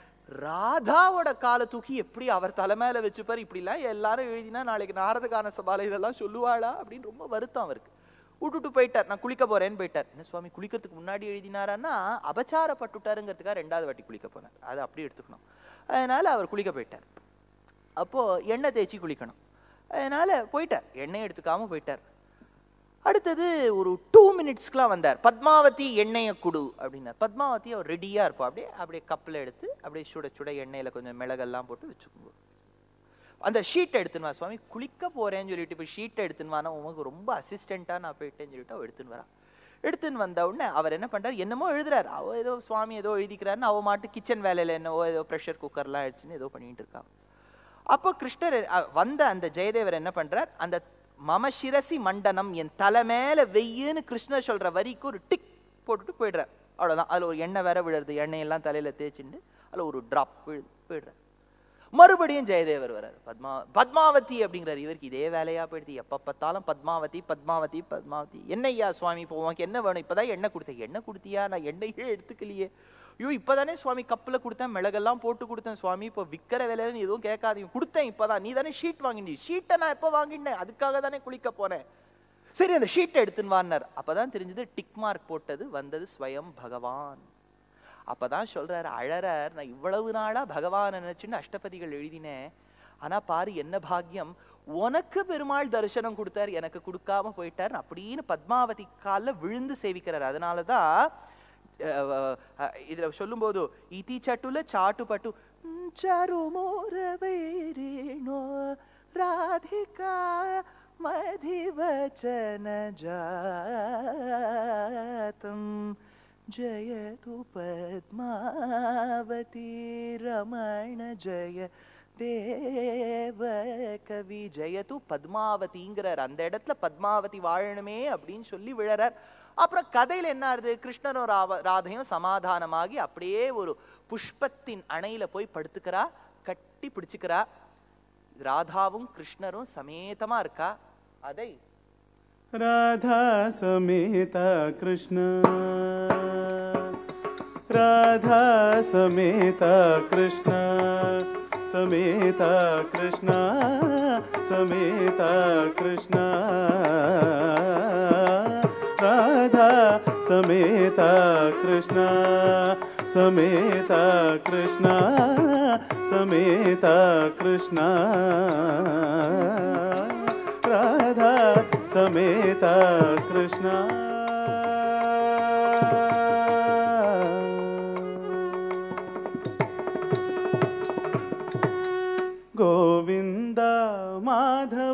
ராதாவோட காலை தூக்கி எப்படி அவர் தலைமையில வச்சுப்பார் இப்படிலாம் எல்லாரும் எழுதினா நாளைக்கு நாரதகான சபால இதெல்லாம் சொல்லுவாளா அப்படின்னு ரொம்ப வருத்தம் அவருக்கு விட்டுட்டு போயிட்டார் நான் குளிக்க போறேன்னு போயிட்டார் என்ன சுவாமி குளிக்கிறதுக்கு முன்னாடி எழுதினாரான்னா அபச்சாரப்பட்டுட்டாருங்கிறதுக்காக ரெண்டாவது வாட்டி குளிக்க போனார் அதை அப்படி எடுத்துக்கணும் அதனால அவர் குளிக்க போயிட்டார் அப்போ எண்ணெய் தேய்ச்சி குளிக்கணும் அதனால போயிட்டார் எண்ணெய் எடுத்துக்காம போயிட்டார் அடுத்தது ஒரு டூ மினிட்ஸ்க்குலாம் வந்தார் பத்மாவதி எண்ணெயை குடு அப்படின்னார் பத்மாவதி அவர் ரெடியா இருப்பா அப்படியே அப்படியே கப்பில் எடுத்து அப்படியே சுட சுட எண்ணெயில கொஞ்சம் மிளகெல்லாம் போட்டு வச்சுக்கோங்க அந்த ஷீட்டை எடுத்துன்னு வா சுவாமி குளிக்க போறேன்னு சொல்லிட்டு இப்போ ஷீட்டை எடுத்துன்னு வானா உனக்கு ரொம்ப அசிஸ்டண்டா நான் போயிட்டேன்னு சொல்லிட்டு அவ எடுத்துன்னு வரா எடுத்துன்னு வந்த உடனே அவர் என்ன பண்றாரு என்னமோ எழுதுறாரு அவ ஏதோ சுவாமி ஏதோ எழுதிக்கிறாருன்னு அவ மாட்டு கிச்சன் வேலையில என்னவோ ஏதோ ப்ரெஷர் குக்கர்லாம் அடிச்சுன்னு ஏதோ பண்ணிட்டு இருக்கா அப்போ கிருஷ்ணர் அ, வந்த அந்த ஜெயதேவர் என்ன பண்றார் அந்த மம சிரசி மண்டனம் என் தலை மேல வெய்யுன்னு கிருஷ்ணர் சொல்ற வரிக்கு ஒரு டிக் போட்டுட்டு போயிடுறார் அவ்வளவுதான் அதுல ஒரு எண்ணெய் வேற விழுறது எண்ணெயெல்லாம் தலையில தேய்ச்சிண்டு அதுல ஒரு டிராப் விழு போயிடுறார் மறுபடியும் ஜெயதேவர் வரார் பத்மா பத்மாவதி அப்படிங்கிறார் இவருக்கு இதே வேலையா போயிடுது எப்ப பார்த்தாலும் பத்மாவதி பத்மாவதி பத்மாவதி என்னய்யா சுவாமி இப்போ உனக்கு என்ன வேணும் இப்பதான் எண்ணெய் கொடுத்தேன் எண்ணெய் கொடுத்தியா நான் எண்ணெயே எடுத்துக்கலையே ஐயோ இப்பதானே சுவாமி கப்புல கொடுத்தேன் மிளகெல்லாம் போட்டு கொடுத்தேன் சுவாமி இப்போ விக்கிற விலையில நீ எதுவும் கேட்காதீங்க கொடுத்தேன் இப்பதான் நீ தானே ஷீட் வாங்கினீ ஷீட்டை நான் எப்போ வாங்கினேன் அதுக்காக தானே குளிக்க போனேன் சரி அந்த ஷீட்டை எடுத்துன்னு வான்னார் அப்பதான் தெரிஞ்சது டிக் மார்க் போட்டது வந்தது ஸ்வயம் பகவான் அப்பதான் சொல்றாரு அழறார் நான் இவ்வளவு நாளா பகவான் நினைச்சுன்னு அஷ்டபதிகள் எழுதினேன் ஆனா பாரு என்ன பாக்கியம் உனக்கு பெருமாள் தரிசனம் கொடுத்தார் எனக்கு கொடுக்காம போயிட்டார் அப்படின்னு பத்மாவதி கால்ல விழுந்து சேவிக்கிறார் அதனாலதான் அஹ், அஹ், இதுல சொல்லும்போது இதி சட்டுல சாட்டு பட்டு சருமோரவேரேணோ ராதிகா மதிவச்சன ஜாத்தம் ஜயது பத்மாவதி ரமண ஜய தேவ கவி ஜெயது பத்மாவதிங்கிறார் அந்த இடத்துல பத்மாவதி வாழணுமே அப்படின்னு சொல்லி விழறார் அப்புறம் கதையில என்ன ஆறுது கிருஷ்ணனும் ராவ- ராதையும் சமாதானமாகி அப்படியே ஒரு புஷ்பத்தின் அணையில போய் படுத்துக்கிறா கட்டி பிடிச்சுக்கிறா ராதாவும் கிருஷ்ணரும் சமேதமா இருக்கா அதை राधा समेता कृष्ण राधा समेता कृष्ण समेता कृष्ण समेता कृष्ण राधा समेता कृष्ण समेता कृष्ण समेता कृष्ण राधा समेता कृष्ण गोविन्द माधव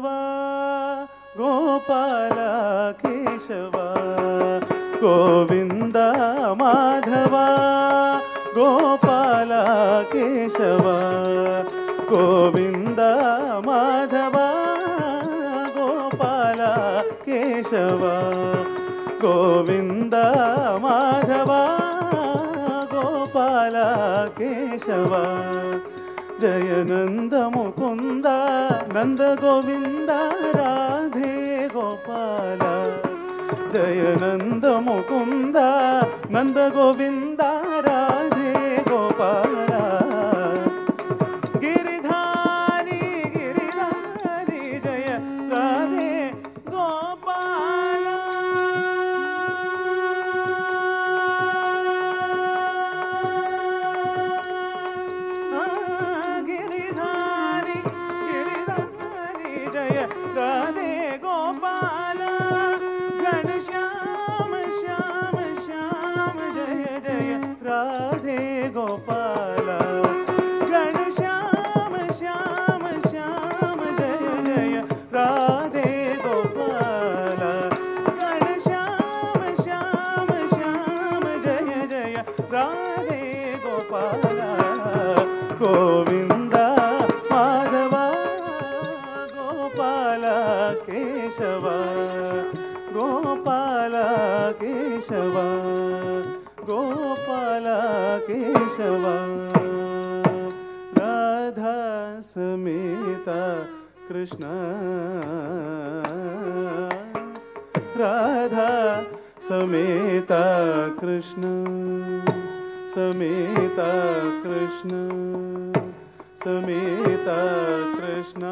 गोपाल केशव गोविन्द माधव गोपाल केशव गोविन्द माधव गोपाल केशव गोविन्द माधव गोपाल केशव जय नन्द मुकुन्द नन्द गोविन्द राधे गोपाल जय नन्द मुकुन्द नन्द गोविन्द राधे गोपाल गिरिधारी गिरिधारी जय राधे गोपाल गिरिधारी गिरिधारी जय राधे गोपाल घनश्याम श्याम श्याम जय जय राधे गोपाल घनश्याम श्याम श्याम जय जय राधे गोपाल घनश्याम श्याम श्याम जय जय राधे गोपाल गोविन्द माधव गोपाल केशव गोपाल केशव गोपाल केशव राधा समेता कृष्ण राधा समेता कृष्ण समेता कृष्ण समेता कृष्ण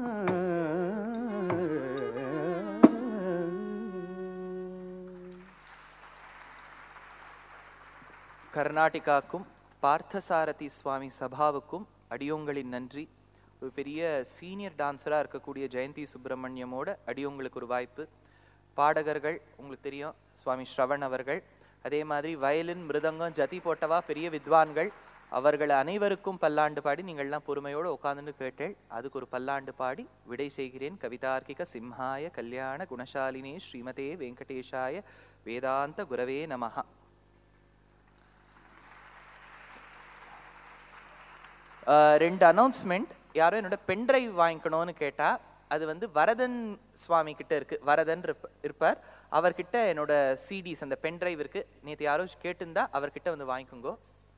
கர்நாடிகாக்கும் பார்த்தசாரதி சுவாமி சபாவுக்கும் அடியோங்களின் நன்றி ஒரு பெரிய சீனியர் டான்ஸராக இருக்கக்கூடிய ஜெயந்தி சுப்பிரமணியமோட அடியோங்களுக்கு ஒரு வாய்ப்பு பாடகர்கள் உங்களுக்கு தெரியும் சுவாமி ஸ்ரவண் அவர்கள் அதே மாதிரி வயலின் மிருதங்கம் ஜதி போட்டவா பெரிய வித்வான்கள் அவர்கள் அனைவருக்கும் பல்லாண்டு பாடி நீங்கள்லாம் பொறுமையோடு உட்காந்துன்னு கேட்டேள் அதுக்கு ஒரு பல்லாண்டு பாடி விடை செய்கிறேன் கவிதார்க்கிக சிம்ஹாய கல்யாண குணசாலினே ஸ்ரீமதே வெங்கடேஷாய வேதாந்த குரவே நமஹா ஆஹ் ரெண்டு அனௌன்ஸ்மெண்ட் யாரும் என்னோட பென்ட்ரைவ் வாங்கிக்கணும்னு கேட்டா அது வந்து வரதன் சுவாமி கிட்ட இருக்கு வரதன் இருப்ப- இருப்பார் அவர்கிட்ட என்னோட சிடிஸ் அந்த பென்ட்ரைவ் இருக்கு நேற்று யாரோ கேட்டிருந்தா அவர்கிட்ட வந்து வாங்கிக்கோங்க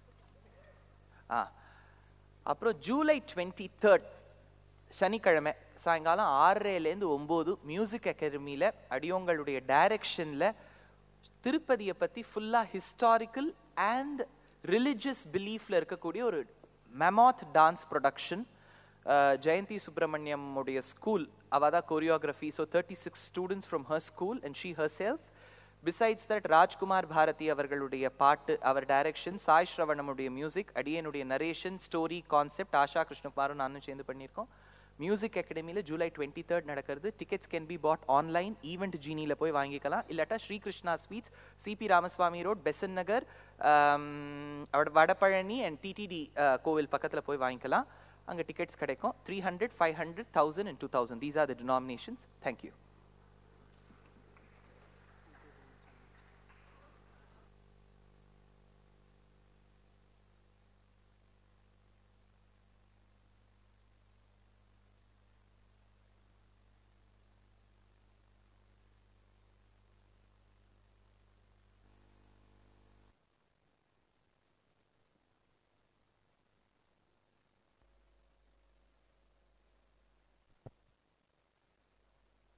ஆ அப்புறம் ஜூலை டுவெண்ட்டி தேர்ட் சனிக்கிழமை சாயங்காலம் ஆறரைலேருந்து ஒம்பது மியூசிக் அகாடமியில் அடியோங்களுடைய டைரக்ஷனில் திருப்பதியை பற்றி ஃபுல்லாக ஹிஸ்டாரிக்கல் அண்ட் ரிலிஜியஸ் பிலீஃபில் இருக்கக்கூடிய ஒரு mammoth dance production Jayanthi Subramaniam உடைய ஸ்கூல் அவள் தான் choreography so thirty six students from her school and she ஹர் செல்ஃப் பிசைட்ஸ் தட் ராஜ்குமார் பாரதி அவர்களுடைய பாட்டு அவர் டைரக்ஷன் சாய் ஸ்ரவணமுடைய மியூசிக் அடியனுடைய நரேஷன் ஸ்டோரி கான்செப்ட் ஆஷா கிருஷ்ணகுமாரும் நானும் சேர்ந்து பண்ணியிருக்கோம் மியூசிக் அகாடமியில் ஜூலை டுவெண்ட்டி தேர்ட் நடக்கிறது tickets can be bought online event ஜீனியில் போய் வாங்கிக்கலாம் இல்லாட்டா Srikrishna sweets CP Ramaswamy road Besant Nagar அவட வடபழனி அண்ட் டிடிடி கோவில் பக்கத்தில் போய் வாங்கிக்கலாம் அங்கே டிக்கெட்ஸ் கிடைக்கும் three hundred five hundred thousand and two thousand these are the denominations thank you